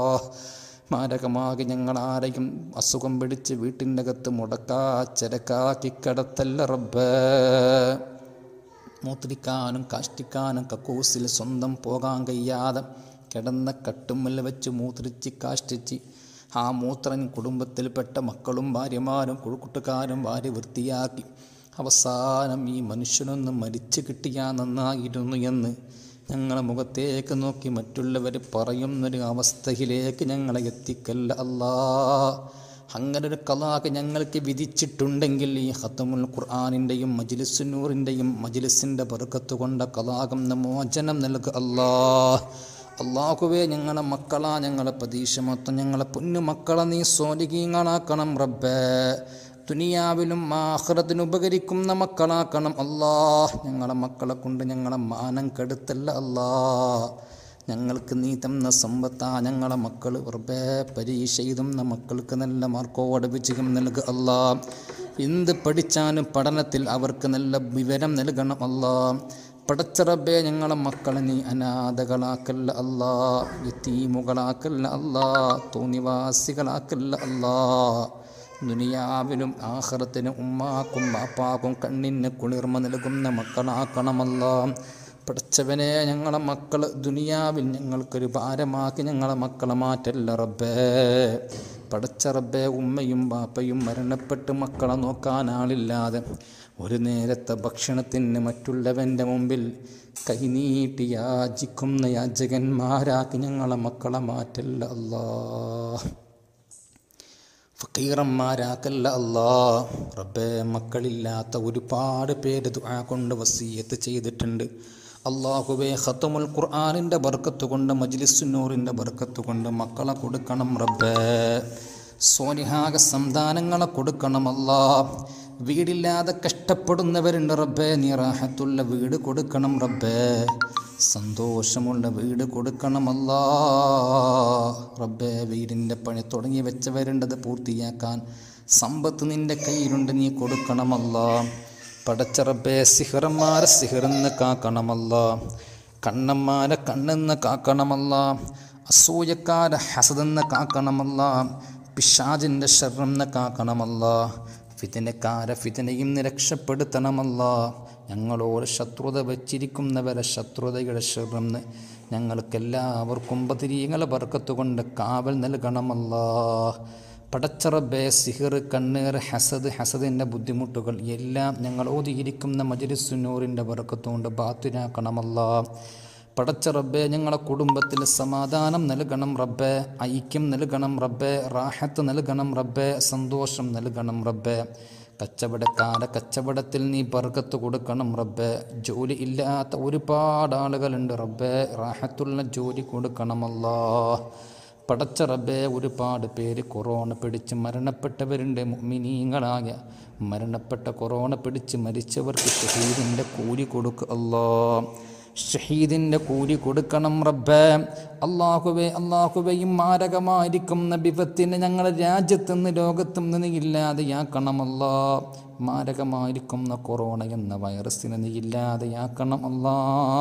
മാരകമാകി ഞങ്ങൾ ആരെയും അസുഖം പിടിച്ച് വീട്ടിൻ്റെ അകത്ത് മുടക്കാ ചരക്കാക്കി കിടത്തല്ല റബ്ബേ മൂത്രിക്കാനും കാഷ്ടിക്കാനും കക്കൂസിൽ സ്വന്തം പോകാൻ കഴിയാതെ കിടന്ന കട്ടുമ്മൽ വെച്ച് മൂത്രിച്ച് കാഷ്ടിച്ച് ആ മൂത്രൻ കുടുംബത്തിൽപ്പെട്ട മക്കളും ഭാര്യമാരും കുഴുക്കുട്ടുകാരും ഭാര്യ വൃത്തിയാക്കി അവസാനം ഈ മനുഷ്യനൊന്ന് മരിച്ചു കിട്ടിയാൽ നന്നായിരുന്നു എന്ന് ഞങ്ങളെ മുഖത്തേക്ക് നോക്കി മറ്റുള്ളവർ പറയുന്നൊരു അവസ്ഥയിലേക്ക് ഞങ്ങളെ എത്തിക്കല്ല അല്ലാ അങ്ങനെ ഒരു കലാക്ക് ഞങ്ങൾക്ക് വിധിച്ചിട്ടുണ്ടെങ്കിൽ ഈ ഹത്തമുൽ ഖുർആാനിൻ്റെയും മജിലിസുന്നൂറിൻ്റെയും മജിലിസിൻ്റെ ബർക്കത്ത് കൊണ്ട കലാകം മോചനം നൽകുക അല്ലാ അള്ളാഹുവേ ഞങ്ങളെ മക്കളാ ഞങ്ങളെ പ്രതീക്ഷ മൊത്തം ഞങ്ങളെ പൊന്നു മക്കളെ നീ സോലികീങ്ങളാക്കണം റബ്ബേ ദുനിയാവിലും ആഹ്റത്തിന് ഉപകരിക്കുന്ന മക്കളാക്കണം അല്ലാ ഞങ്ങളെ മക്കളെ കൊണ്ട് ഞങ്ങളെ മാനം കെടുത്തല്ല അല്ലാ ഞങ്ങൾക്ക് നീ തന്ന സമ്പത്താ ഞങ്ങളെ മക്കൾ വെറുതെ പരീക്ഷ എഴുതുന്ന മക്കൾക്ക് നല്ല മാർക്കോടെ വിജയം നൽകുക അല്ലാ എന്ത് പഠിച്ചാലും പഠനത്തിൽ അവർക്ക് നല്ല വിവരം നൽകണം അല്ലാ പടച്ചറബേ ഞങ്ങളെ മക്കളെ നീ അനാഥകളാക്കല്ല അല്ലാ യത്തീമുകളാക്കല്ല അല്ലാ തോന്നിവാസികളാക്കല്ല അല്ലാ ദുനിയാവിലും ആഹ്റത്തിനും ഉമ്മാക്കും ബാപ്പാക്കും കണ്ണിന് കുളിർമ നൽകുന്ന മക്കളാക്കണമല്ല പഠിച്ചവനെ ഞങ്ങളെ മക്കൾ ദുനിയാവിൽ ഞങ്ങൾക്കൊരു ഭാരമാക്കി ഞങ്ങളെ മക്കളെ മാറ്റല്ല റബ്ബേ പഠിച്ച റബ്ബേ ഉമ്മയും ബാപ്പയും മരണപ്പെട്ട് മക്കളെ നോക്കാൻ ആളില്ലാതെ ഒരു നേരത്തെ ഭക്ഷണത്തിന് മറ്റുള്ളവൻ്റെ മുമ്പിൽ കൈനീട്ടി യാചിക്കുന്ന യാചകന്മാരാക്കി ഞങ്ങളെ മക്കളെ മാറ്റല്ല അല്ലാ ഫക്കീറന്മാരാക്കല്ല അല്ലാ റബ്ബേ മക്കളില്ലാത്ത ഒരുപാട് പേര് ദുആ കൊണ്ട് വസീയത്ത് ചെയ്തിട്ടുണ്ട് അള്ളാഹുവേ ഖത്തമുൽ ഖുർആാനിൻ്റെ ബർക്കത്ത് കൊണ്ട് മജ്ലിസുന്നൂറിൻ്റെ ബർക്കത്ത് കൊണ്ട് മക്കളെ കൊടുക്കണം റബ്ബേ സോനിഹാക സന്താനങ്ങളെ കൊടുക്കണം അല്ലാ വീടില്ലാതെ കഷ്ടപ്പെടുന്നവരുണ്ട് റബ്ബേ നീ റാഹത്തുള്ള വീട് കൊടുക്കണം റബ്ബേ സന്തോഷമുള്ള വീട് കൊടുക്കണമല്ലാ റബ്ബേ വീടിൻ്റെ പണി തുടങ്ങി വെച്ചവരുണ്ടത് പൂർത്തിയാക്കാൻ സമ്പത്ത് നിൻ്റെ കയ്യിലുണ്ട് നീ കൊടുക്കണമല്ല പടച്ച റബ്ബേ സിഹറന്മാരെ സിഹറെന്ന് കാക്കണമല്ല കണ്ണന്മാരെ കണ്ണെന്ന് കാക്കണമല്ല അസൂയക്കാരെ ഹസതെന്ന് കാക്കണമല്ല പിശാജിൻ്റെ ഷർറെന്ന് കാക്കണമല്ല ഫിതനക്കാരെ ഫിതനയും നീ രക്ഷപ്പെടുത്തണമല്ല ഞങ്ങളോട് ശത്രുത വച്ചിരിക്കുന്നവരെ ശത്രുതയുടെ ഷെറന്ന് ഞങ്ങൾക്കെല്ലാവർക്കും ബദിരീങ്ങളെ ബർക്കത്തുകൊണ്ട് കാവൽ നൽകണമല്ല പടച്ചറബേ സിഹിർ കണ്ണീർ ഹസദ് ഹസദിൻ്റെ ബുദ്ധിമുട്ടുകൾ എല്ലാം ഞങ്ങൾ ഓതിയിരിക്കുന്ന മജരിസുന്നൂറിൻ്റെ ബർക്കത്തുകൊണ്ട് ബാത്തുരാക്കണമല്ല പടച്ച റബ്ബെ ഞങ്ങളെ കുടുംബത്തിൽ സമാധാനം നൽകണം റബ്ബെ ഐക്യം നൽകണം റബ്ബെ റാഹത്ത് നൽകണം റബ്ബെ സന്തോഷം നൽകണം റബ്ബെ കച്ചവടക്കാരെ കച്ചവടത്തിൽ നീ ബർക്കത്ത് കൊടുക്കണം റബ്ബെ ജോലി ഇല്ലാത്ത ഒരുപാട് ആളുകളുണ്ട് റബ്ബെ റാഹത്തുള്ള ജോലി കൊടുക്കണമല്ലോ പടച്ച റബ്ബെ ഒരുപാട് പേര് കൊറോണ പിടിച്ച് മരണപ്പെട്ടവരുണ്ട് മിനീങ്ങളായ മരണപ്പെട്ട കൊറോണ പിടിച്ച് മരിച്ചവർക്ക് ഷഹീദിൻ്റെ കൂലി കൊടുക്കുക അല്ലോ ഷഹീദിൻ്റെ കൂലി കൊടുക്കണം റബ്ബേ അള്ളാഹുവെ അള്ളാഹുവയും മാരകമായിരിക്കുന്ന വിപത്തിനെ ഞങ്ങളുടെ രാജ്യത്തു നിന്ന് ലോകത്തു നിന്ന് ഇല്ലാതെയാക്കണമല്ലോ മാരകമായിരിക്കുന്ന കൊറോണ എന്ന വൈറസിനെ നീ ഇല്ലാതെയാക്കണം അല്ലാ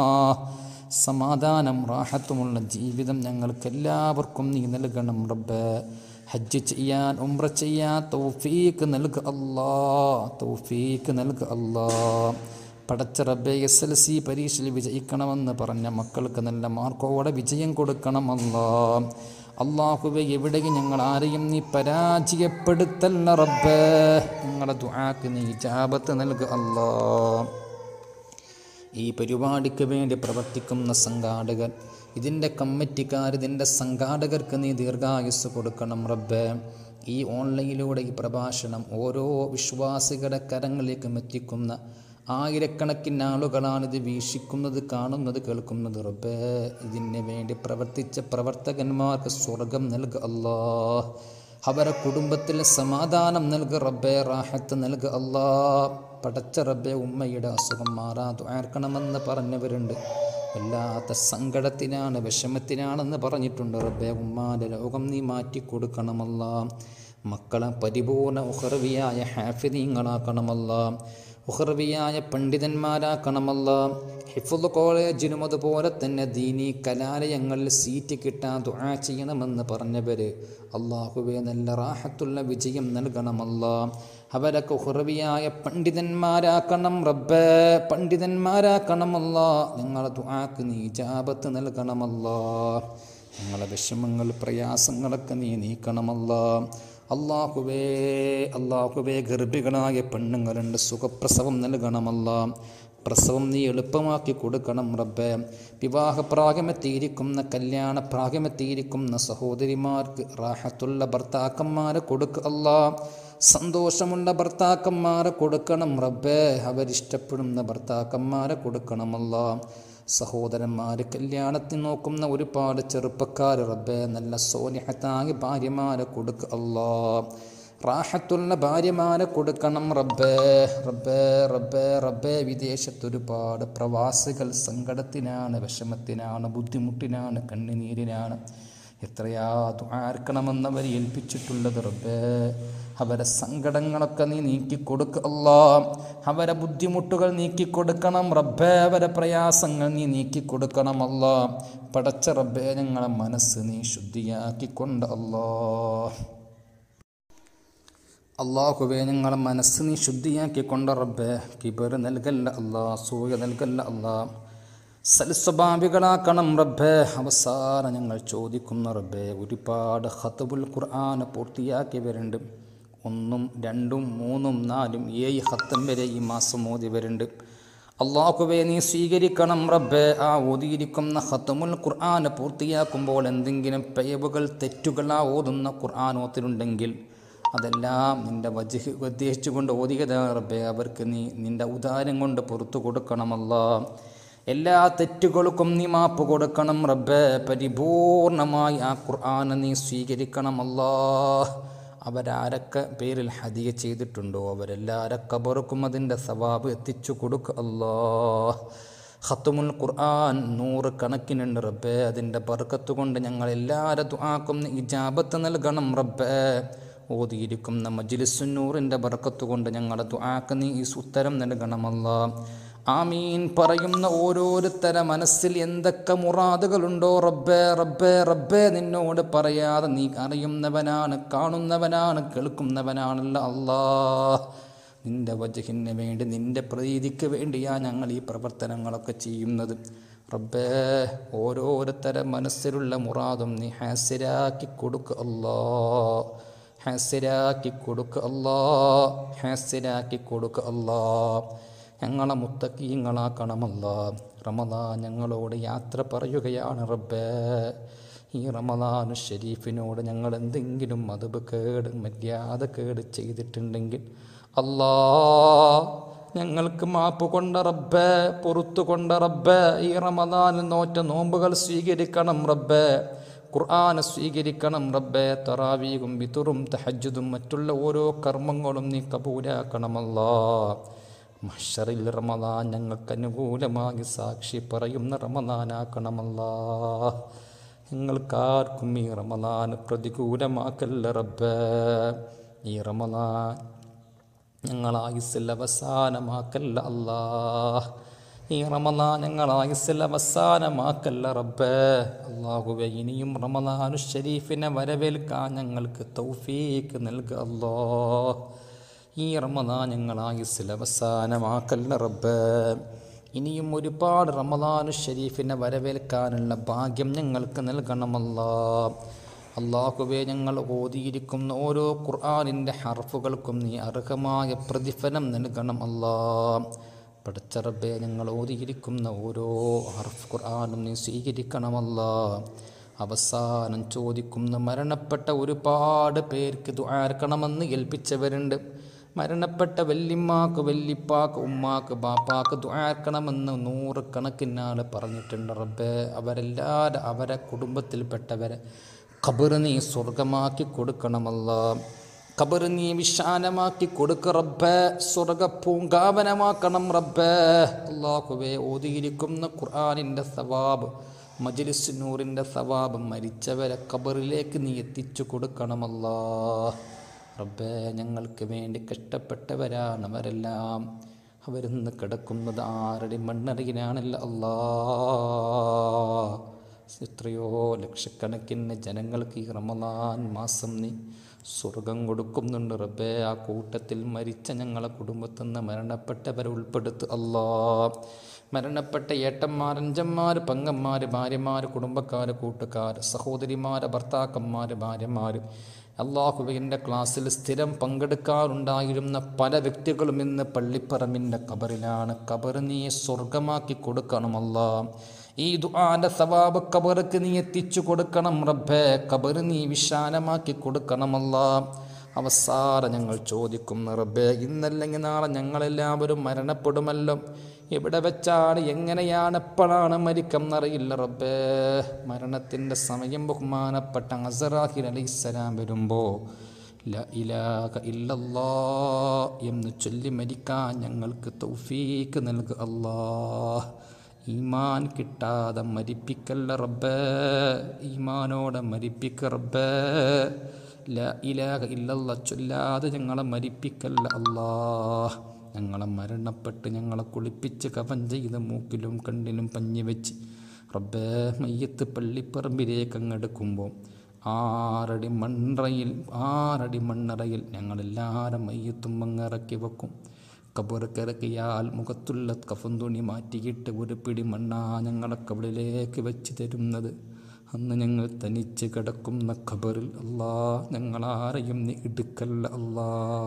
സമാധാനം റാഹത്തുമുള്ള ജീവിതം ഞങ്ങൾക്കെല്ലാവർക്കും നീ നൽകണം റബ്ബേ ഹജ്ജ് ചെയ്യാൻ ഉംറ ചെയ്യാൻ തൗഫീക്ക് നൽകുക അല്ലാ തൗഫീക്ക് നൽകുക അല്ലാ പടച്ച റബ്ബെ എസ് എൽ സി പരീക്ഷയിൽ വിജയിക്കണമെന്ന് പറഞ്ഞ മക്കൾക്ക് നല്ല മാർക്കോടെ വിജയം കൊടുക്കണമല്ലാ അള്ളാഹുവെ എവിടെയും ഞങ്ങൾ ആരെയും നീ പരാജയപ്പെടുത്തല്ല റബ്ബേ ഞങ്ങളുടെ ദുആക്ക് നീ ജാപത്ത് നൽകുക അല്ലാ ഈ പരിപാടിക്ക് വേണ്ടി പ്രവർത്തിക്കുന്ന സംഘാടകർ ഇതിൻ്റെ കമ്മിറ്റിക്കാർ ഇതിൻ്റെ സംഘാടകർക്ക് നീ ദീർഘായുസ് കൊടുക്കണം റബ്ബേ ഈ ഓൺലൈനിലൂടെ ഈ പ്രഭാഷണം ഓരോ വിശ്വാസികളുടെ കരങ്ങളിലേക്കും എത്തിക്കുന്ന ആയിരക്കണക്കിന് ആളുകളാണ് ഇത് വീക്ഷിക്കുന്നത് കാണുന്നത് കേൾക്കുന്നത് റബ്ബേ ഇതിന് വേണ്ടി പ്രവർത്തിച്ച പ്രവർത്തകന്മാർക്ക് സ്വർഗം നൽകുക അല്ലാ അവരെ കുടുംബത്തിൽ സമാധാനം നൽകുക റബ്ബേ റാഹത്ത് നൽകുക അല്ലാ പടച്ച റബ്ബെ ഉമ്മയുടെ അസുഖം മാറാതെ ആർക്കണമെന്ന് പറഞ്ഞവരുണ്ട് വല്ലാത്ത സങ്കടത്തിനാണ് വിഷമത്തിനാണെന്ന് പറഞ്ഞിട്ടുണ്ട് റബ്ബെ ഉമ്മാൻ്റെ ലോകം നീ മാറ്റി കൊടുക്കണമല്ല മക്കളെ പരിപൂർണ ഉഹർവിയായ ഹാഫിദീങ്ങളാക്കണമല്ല ഉഹർവിയായ പണ്ഡിതന്മാരാക്കണമല്ല ഹിഫുൽ കോളേജിനും അതുപോലെ തന്നെ ദീനി കലാലയങ്ങളിൽ സീറ്റ് കിട്ടാൻ ദുആ ചെയ്യണമെന്ന് പറഞ്ഞവർ അള്ളാഹുവെ നല്ല റാഹത്തുള്ള വിജയം നൽകണമല്ല അവരൊക്കെ ഉഹർവിയായ പണ്ഡിതന്മാരാക്കണം റബ്ബേ പണ്ഡിതന്മാരാക്കണമല്ല ഞങ്ങളെ ദുആക്ക് നീ ജാപത്ത് നൽകണമല്ല ഞങ്ങളെ വിഷമങ്ങൾ പ്രയാസങ്ങളൊക്കെ നീ നീക്കണമല്ല അള്ളാഹുവേ അള്ളാഹുവേ ഗർഭികളായ പെണ്ണുങ്ങളുണ്ട് സുഖപ്രസവം നൽകണമല്ല പ്രസവം നീ എളുപ്പമാക്കി കൊടുക്കണം റബ്ബേ വിവാഹ പ്രാഗമെത്തിയിരിക്കുന്ന കല്യാണ പ്രാഗമെത്തിയിരിക്കുന്ന സഹോദരിമാർക്ക് റാഹത്തുള്ള ഭർത്താക്കന്മാരെ കൊടുക്കുക അല്ലാ സന്തോഷമുള്ള ഭർത്താക്കന്മാരെ കൊടുക്കണം റബ്ബേ അവരിഷ്ടപ്പെടുന്ന ഭർത്താക്കന്മാരെ കൊടുക്കണമല്ല സഹോദരന്മാർ കല്യാണത്തിന് നോക്കുന്ന ഒരുപാട് ചെറുപ്പക്കാർ റബ്ബേ നല്ല സോനിഹത്തായ ഭാര്യമാരെ കൊടുക്കുക അല്ലാ റാഹത്തുള്ള ഭാര്യമാരെ കൊടുക്കണം റബ്ബേ റബ്ബേ റബ്ബേ റബ്ബേ വിദേശത്ത് ഒരുപാട് പ്രവാസികൾ സങ്കടത്തിനാണ് വിഷമത്തിനാണ് ബുദ്ധിമുട്ടിനാണ് കണ്ണുനീരിനാണ് എത്രയാ ആർക്കണമെന്നവരെ ഏൽപ്പിച്ചിട്ടുള്ളത് റബ്ബേ അവരെ സങ്കടങ്ങളൊക്കെ നീ നീക്കിക്കൊടുക്ക അല്ലാ അവരെ ബുദ്ധിമുട്ടുകൾ നീക്കിക്കൊടുക്കണം റബ്ബേ അവരെ പ്രയാസങ്ങൾ നീ നീക്കിക്കൊടുക്കണം അല്ലാ പടച്ച റബ്ബേ ഞങ്ങളെ മനസ്സ് നീ ശുദ്ധിയാക്കിക്കൊണ്ട് അല്ലാ അള്ളാഹുവേ ഞങ്ങളെ മനസ്സ് നീ ശുദ്ധിയാക്കി കൊണ്ട റബ്ബേ കിബർ നൽകല്ല അല്ലാ സൂയ നൽകല്ല അല്ലാ സൽസ്വഭാവികളാക്കണം റബ്ബേ അവസാനം ഞങ്ങൾ ചോദിക്കുന്ന റബ്ബേ ഒരുപാട് ഹത്തുബുൽ ഖുർആൻ പൂർത്തിയാക്കിയവരുണ്ട് ഒന്നും രണ്ടും മൂന്നും നാലും ഏഴ് ഹത്തം വരെ ഈ മാസം ഓതി വരുന്നുണ്ട് അള്ളാഹുവേ നീ സ്വീകരിക്കണം റബ്ബേ ആ ഓതിയിരിക്കുന്ന ഹത്തമുൽ ഖുർആൻ പൂർത്തിയാക്കുമ്പോൾ എന്തെങ്കിലും പിഴവുകൾ തെറ്റുകൾ ആ ഓതുന്ന ഖുർആൻ ഓത്തിലുണ്ടെങ്കിൽ അതെല്ലാം നിൻ്റെ വജഹ് ഉദ്ദേശിച്ചുകൊണ്ട് ഓതിയതാണ് റബ്ബേ അവർക്ക് നീ നിൻ്റെ ഉദാരം കൊണ്ട് പുറത്തു കൊടുക്കണമല്ല എല്ലാ തെറ്റുകൾക്കും നീ മാപ്പ് കൊടുക്കണം റബ്ബേ പരിപൂർണമായി ആ ഖുർആൻ നീ സ്വീകരിക്കണമല്ലാ അവരാരൊക്കെ പേരിൽ ഹദിയ ചെയ്തിട്ടുണ്ടോ അവരെല്ലാരെ കബറുക്കും അതിൻ്റെ സവാബ് എത്തിച്ചു കൊടുക്കുക അല്ലാ ഖത്തുമുൽ ഖുർആൻ നൂറ് കണക്കിനുണ്ട് റബ്ബേ അതിൻ്റെ ബർക്കത്ത് കൊണ്ട് ഞങ്ങൾ എല്ലാവരും ദുആക്കും നീ ഇജാബത്ത് നൽകണം റബ്ബേ ഓതിയിരിക്കുന്ന മജ്ലിസുന്നൂറിൻ്റെ ബർക്കത്ത് കൊണ്ട് ഞങ്ങളുടെ ദുആക്ക് നീ ഈ ഉത്തരം നൽകണമല്ല ആമീൻ പറയുന്ന ഓരോരുത്തര മനസ്സിൽ എന്തൊക്കെ മുറാദുകളുണ്ടോ റബ്ബേ റബ്ബേ റബ്ബേ നിന്നോട് പറയാതെ നീ അറിയുന്നവനാണ് കാണുന്നവനാണ് കേൾക്കുന്നവനാണല്ലോ അല്ലാ നിന്റെ വജഹിന് വേണ്ടി നിന്റെ പ്രീതിക്ക് വേണ്ടിയാ ഞങ്ങൾ ഈ പ്രവർത്തനങ്ങളൊക്കെ ചെയ്യുന്നത് റബ്ബേ ഓരോരുത്തര മനസ്സിലുള്ള മുറാദും നീ ഹാസിരാക്കി കൊടുക്കുക അല്ലാ ഹാസിരാക്കി കൊടുക്കുക അല്ലാ ഹാസിരാക്കി കൊടുക്കുക അല്ലാ ഞങ്ങളെ മുത്തക്കീങ്ങളാക്കണമല്ല റമദാൻ ഞങ്ങളോട് യാത്ര പറയുകയാണ് റബ്ബേ ഈ റമദാനു ഷരീഫിനോട് ഞങ്ങൾ എന്തെങ്കിലും മതബ് കേട് മര്യാദ കേട് ചെയ്തിട്ടുണ്ടെങ്കിൽ അല്ലാ ഞങ്ങൾക്ക് മാപ്പ് കൊണ്ട റബ്ബേ പുറത്തു കൊണ്ട റബ്ബേ ഈ റമദാൻ നോറ്റ നോമ്പുകൾ സ്വീകരിക്കണം റബ്ബേ ഖുർആൻ സ്വീകരിക്കണം റബ്ബേ തറാവീകും ബിതുറും തഹജ്ജുദും മറ്റുള്ള ഓരോ കർമ്മങ്ങളും നീ കബൂലാക്കണമല്ലാ മഷറിൽ റമദാൻ ഞങ്ങൾക്ക് അനുകൂലമായി സാക്ഷി പറയുന്ന റമദാനാക്കണമല്ലാ ഞങ്ങൾക്കാർക്കും ഈ റമദാൻ പ്രതികൂലമാക്കല്ല റബ്ബേ ഈ റമദാൻ ഞങ്ങളായുസിൽ അവസാനമാക്കല്ല അല്ലാ ഈ റമദാൻ ഞങ്ങളായുസിൽ അവസാനമാക്കല്ല റബ്ബേ അള്ളാഹുവെ ഇനിയും റമദാനു ഷരീഫിനെ വരവേൽക്കാൻ ഞങ്ങൾക്ക് തൗഫീക്ക് നൽകുക അല്ലോ ഈ റമദാൻ ഞങ്ങളായുസിൽ അവസാനമാക്കല്ല റബ്ബേ ഇനിയും ഒരുപാട് റമദാനു ഷരീഫിനെ വരവേൽക്കാനുള്ള ഭാഗ്യം ഞങ്ങൾക്ക് നൽകണമല്ലാ അള്ളാഹുവെ ഞങ്ങൾ ഓതിയിരിക്കുന്ന ഓരോ ഖുർആാനിൻ്റെ ഹർഫുകൾക്കും നീ അർഹമായ പ്രതിഫലം നൽകണം അല്ലാ പഠിച്ചറബെ ഞങ്ങൾ ഓതിയിരിക്കുന്ന ഓരോ ഹർഫ് ഖുർആാനും നീ സ്വീകരിക്കണമല്ല അവസാനം ചോദിക്കുന്ന മരണപ്പെട്ട ഒരുപാട് പേർക്ക് ദുആർക്കണമെന്ന് ഏൽപ്പിച്ചവരുണ്ട് മരണപ്പെട്ട വല്യമ്മാക്ക് വല്യപ്പാക്ക് ഉമ്മാക്ക് ബാപ്പാക്ക് ദുആർക്കണമെന്ന് നൂറുകണക്കിനാൾ പറഞ്ഞിട്ടുണ്ട് റബ്ബേ അവരെല്ലാവരും അവരെ കുടുംബത്തിൽപ്പെട്ടവരെ ഖബർ നീ സ്വർഗമാക്കി കൊടുക്കണമല്ല ഖബർ നീ വിശാലമാക്കി കൊടുക്ക റബ്ബേ സ്വർഗ പൂങ്കാവനമാക്കണം റബ്ബേ അള്ളാഹുവേ ഓതിയിരിക്കുന്ന ഖുർആാനിൻ്റെ സവാബ് മജ്ലിസ് നൂറിൻ്റെ സവാബ് മരിച്ചവരെ ഖബറിലേക്ക് നീ എത്തിച്ചു കൊടുക്കണമല്ലാ റബ്ബേ ഞങ്ങൾക്ക് വേണ്ടി കഷ്ടപ്പെട്ടവരാണ് അവരെല്ലാം അവരിന്ന് കിടക്കുന്നത് ആരുടെ മണ്ണറിയിലാണല്ലോ അല്ലാ എത്രയോ ലക്ഷക്കണക്കിന് ജനങ്ങൾക്ക് ഈ റമദാൻ മാസം നീ സ്വർഗം കൊടുക്കുന്നുണ്ട് റബ്ബേ ആ കൂട്ടത്തിൽ മരിച്ച ഞങ്ങളെ കുടുംബത്തിൽ നിന്ന് മരണപ്പെട്ടവരെ ഉൾപ്പെടുത്തു അല്ലാ മരണപ്പെട്ട ഏട്ടന്മാർ അഞ്ചന്മാർ പങ്കന്മാർ ഭാര്യമാർ കുടുംബക്കാർ കൂട്ടുകാർ സഹോദരിമാർ ഭർത്താക്കന്മാർ ഭാര്യമാർ അള്ളാഹുബിൻ്റെ ക്ലാസ്സിൽ സ്ഥിരം പങ്കെടുക്കാറുണ്ടായിരുന്ന പല വ്യക്തികളും ഇന്ന് പള്ളിപ്പറമ്പിൻ്റെ കബറിലാണ് കബർ നീ സ്വർഗമാക്കി കൊടുക്കണമല്ലാ ഈ ദുആന്റെ സവാബ് കബർക്ക് നീ എത്തിച്ചു കൊടുക്കണം റബ്ബേ കബർ നീ വിശാലമാക്കി കൊടുക്കണമല്ല അവസാനം ഞങ്ങൾ ചോദിക്കും റബ്ബേ ഇന്നല്ലെങ്കിൽ നാളെ ഞങ്ങളെല്ലാവരും മരണപ്പെടുമല്ലോ എവിടെ വെച്ചാണ് എങ്ങനെയാണ് എപ്പോഴാണ് മരിക്കുന്നറിയില്ല റബ്ബേ മരണത്തിൻ്റെ സമയം ബഹുമാനപ്പെട്ട അസറാഹിൽ അലൈഹിസ്സലാം വരുമ്പോൾ ല ഇലാഹ ഇല്ലല്ലാ എന്ന് ചൊല്ലി മരിക്കാൻ ഞങ്ങൾക്ക് തൗഫീക്ക് നൽകുക അല്ലാ ഈമാൻ കിട്ടാതെ മരിപ്പിക്കല്ല റബ്ബേ ഈമാനോടെ മരിപ്പിക്ക റബ്ബേ ല ഇലാഹ ഇല്ലല്ല ചൊല്ലാതെ ഞങ്ങളെ മരിപ്പിക്കല്ല അല്ലാ ഞങ്ങളെ മരണപ്പെട്ട് ഞങ്ങളെ കുളിപ്പിച്ച് കവൻ ചെയ്ത് മൂക്കിലും കണ്ണിലും പഞ്ഞി വെച്ച് റബ്ബേ മയ്യത്ത് പള്ളിപ്പറമ്പിലേക്ക് അങ്ങെടുക്കുമ്പോൾ ആറടി മണ്ണറയിൽ ആറടി മണ്ണറയിൽ ഞങ്ങളെല്ലാവരും മയ്യത്തും മങ്ങിറക്കി വെക്കും കബറിക്കിറക്കിയാൽ മുഖത്തുള്ള കഫം തുണി മാറ്റിയിട്ട് ഒരു പിടി മണ്ണാ ഞങ്ങളെ കബളിലേക്ക് വെച്ച് തരുന്നത് അന്ന് ഞങ്ങൾ തനിച്ച് കിടക്കുന്ന ഖബറിൽ അല്ലാ ഞങ്ങളാരെയും നീ ഇടുക്കല്ല അല്ലാ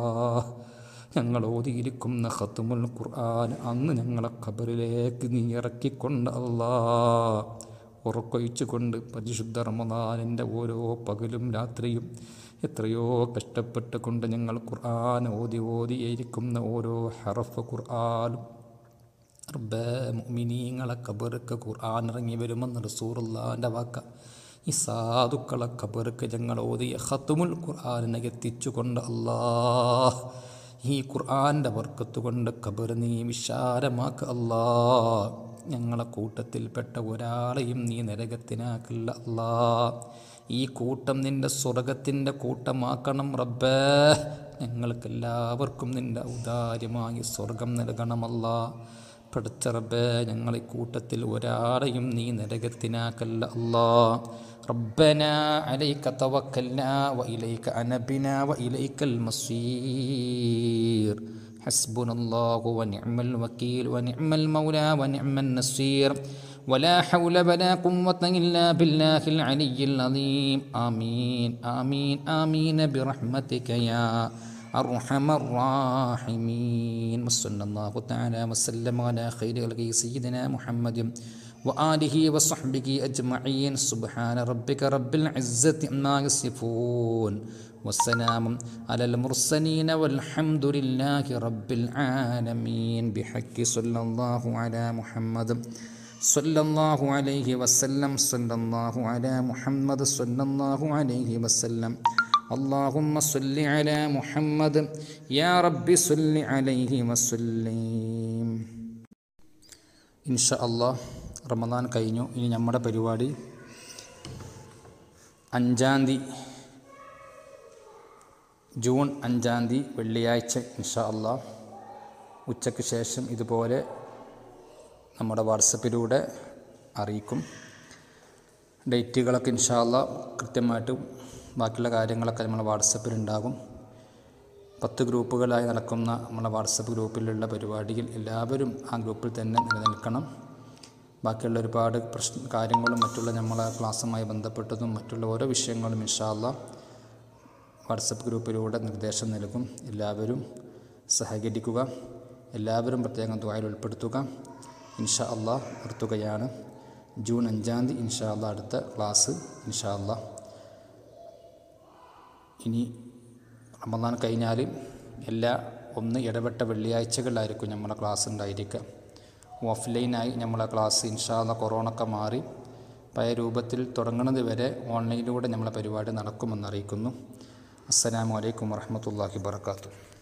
ഞങ്ങൾ ഓതിയിരിക്കുന്ന ഖത്തുമുൽ ഖുർആൻ അന്ന് ഞങ്ങളെ ഖബറിലേക്ക് നീ ഇറക്കിക്കൊണ്ട് അല്ലാ ഉറക്കൊഴിച്ചുകൊണ്ട് പരിശുദ്ധ റമദാനിൻ്റെ ഓരോ പകലും രാത്രിയും എത്രയോ കഷ്ടപ്പെട്ട് കൊണ്ട് ഞങ്ങൾ ഖുർആൻ ഓതി ഓതിയിരിക്കുന്ന ഓരോ ഹറഫ് ഖുർആനും റബ്ബേ മുഅ്മിനീങ്ങളെ കബർക്ക് ഖുർആൻ ഇറങ്ങി വരുമെന്ന് റസൂറുള്ളാൻ്റെ വാക്ക ഈ സാധുക്കളെ കബർക്ക് ഞങ്ങൾ ഓതിയ ഖത്തുമുൽ ഖുർആനെ എത്തിച്ചുകൊണ്ട് അല്ലാ ഈ ഖുർആൻ്റെ വർക്കത്ത് കൊണ്ട് കബർ നീ വിശാലമാക്ക അല്ലാ ഞങ്ങളെ കൂട്ടത്തിൽപ്പെട്ട ഒരാളെയും നീ നരകത്തിനാക്കില്ല അല്ലാ ഈ കൂട്ടം നിൻ്റെ സ്വർഗത്തിൻ്റെ കൂട്ടമാക്കണം റബ്ബേ ഞങ്ങൾക്കെല്ലാവർക്കും നിൻ്റെ ഔദാര്യമായി സ്വർഗം നൽകണമല്ല പഠിച്ച റബ്ബേ ഞങ്ങൾ ഈ കൂട്ടത്തിൽ ഒരാളെയും നീ നരകത്തിനാക്കല്ല അല്ലാ ربنا عليك توكلنا وإليك أنبنا وإليك المصير حسبنا الله ونعم الوكيل ونعم المولى ونعم النصير ولا حول ولا قوة إلا بالله العلي العظيم آمين آمين آمين برحمتك يا أرحم الراحمين وصلى الله تعالى وسلم على خير خلقه سيدنا محمد وآله وصحبه أجمعين سبحان ربك رب العزة عما يصفون والسلام على المرسلين والحمد لله رب العالمين بحق صلى الله على محمد صلى الله عليه وسلم صلى الله على محمد صلى الله عليه وسلم اللهم صل على محمد يا رب صل عليه وسلم ഇൻഷാ അള്ളാഹ് റമദാൻ കഴിഞ്ഞു ഇനി നമ്മുടെ പരിപാടി അഞ്ചാം തീയതി ജൂൺ അഞ്ചാം തീയതി വെള്ളിയാഴ്ച ഇൻഷാ അള്ളാഹ് ഉച്ചയ്ക്ക് ശേഷം ഇതുപോലെ നമ്മുടെ വാട്സപ്പിലൂടെ അറിയിക്കും ഡേറ്റുകളൊക്കെ ഇൻഷാ അള്ളാഹ് കൃത്യമായിട്ട് ബാക്കിയുള്ള കാര്യങ്ങളൊക്കെ നമ്മളെ വാട്സപ്പിലുണ്ടാകും പത്ത് ഗ്രൂപ്പുകളായി നടക്കുന്ന നമ്മളെ വാട്സപ്പ് ഗ്രൂപ്പിലുള്ള പരിപാടിയിൽ എല്ലാവരും ആ ഗ്രൂപ്പിൽ തന്നെ നിലനിൽക്കണം ബാക്കിയുള്ള ഒരുപാട് പ്രശ്ന കാര്യങ്ങളും മറ്റുള്ള നമ്മളെ ക്ലാസ്സുമായി ബന്ധപ്പെട്ടതും മറ്റുള്ള ഓരോ വിഷയങ്ങളും ഇൻഷാല്ല വാട്സപ്പ് ഗ്രൂപ്പിലൂടെ നിർദ്ദേശം നൽകും എല്ലാവരും സഹകരിക്കുക എല്ലാവരും പ്രത്യേകം ദ്വായിൽ ഉൾപ്പെടുത്തുക ഇൻഷാ അള്ളാഹ് നിർത്തുകയാണ് ജൂൺ അഞ്ചാം തീയതി ഇൻഷാ അള്ളാഹ് അടുത്ത ക്ലാസ് ഇൻഷാ അള്ളാഹ് ഇനി റമദാൻ കഴിഞ്ഞാൽ എല്ലാ ഒന്ന് ഇടപെട്ട വെള്ളിയാഴ്ചകളിലായിരിക്കും നമ്മളെ ക്ലാസ് ഉണ്ടായിരിക്കുക ഓഫ്ലൈനായി നമ്മളെ ക്ലാസ് ഇൻഷാല്ല കൊറോണയൊക്കെ മാറി പഴയ രൂപത്തിൽ തുടങ്ങുന്നത് വരെ ഓൺലൈനിലൂടെ നമ്മളെ പരിപാടി നടക്കുമെന്ന് അറിയിക്കുന്നു അസ്സലാമു അലൈക്കും വറഹമത്തല്ലാഹി വർക്കാത്തു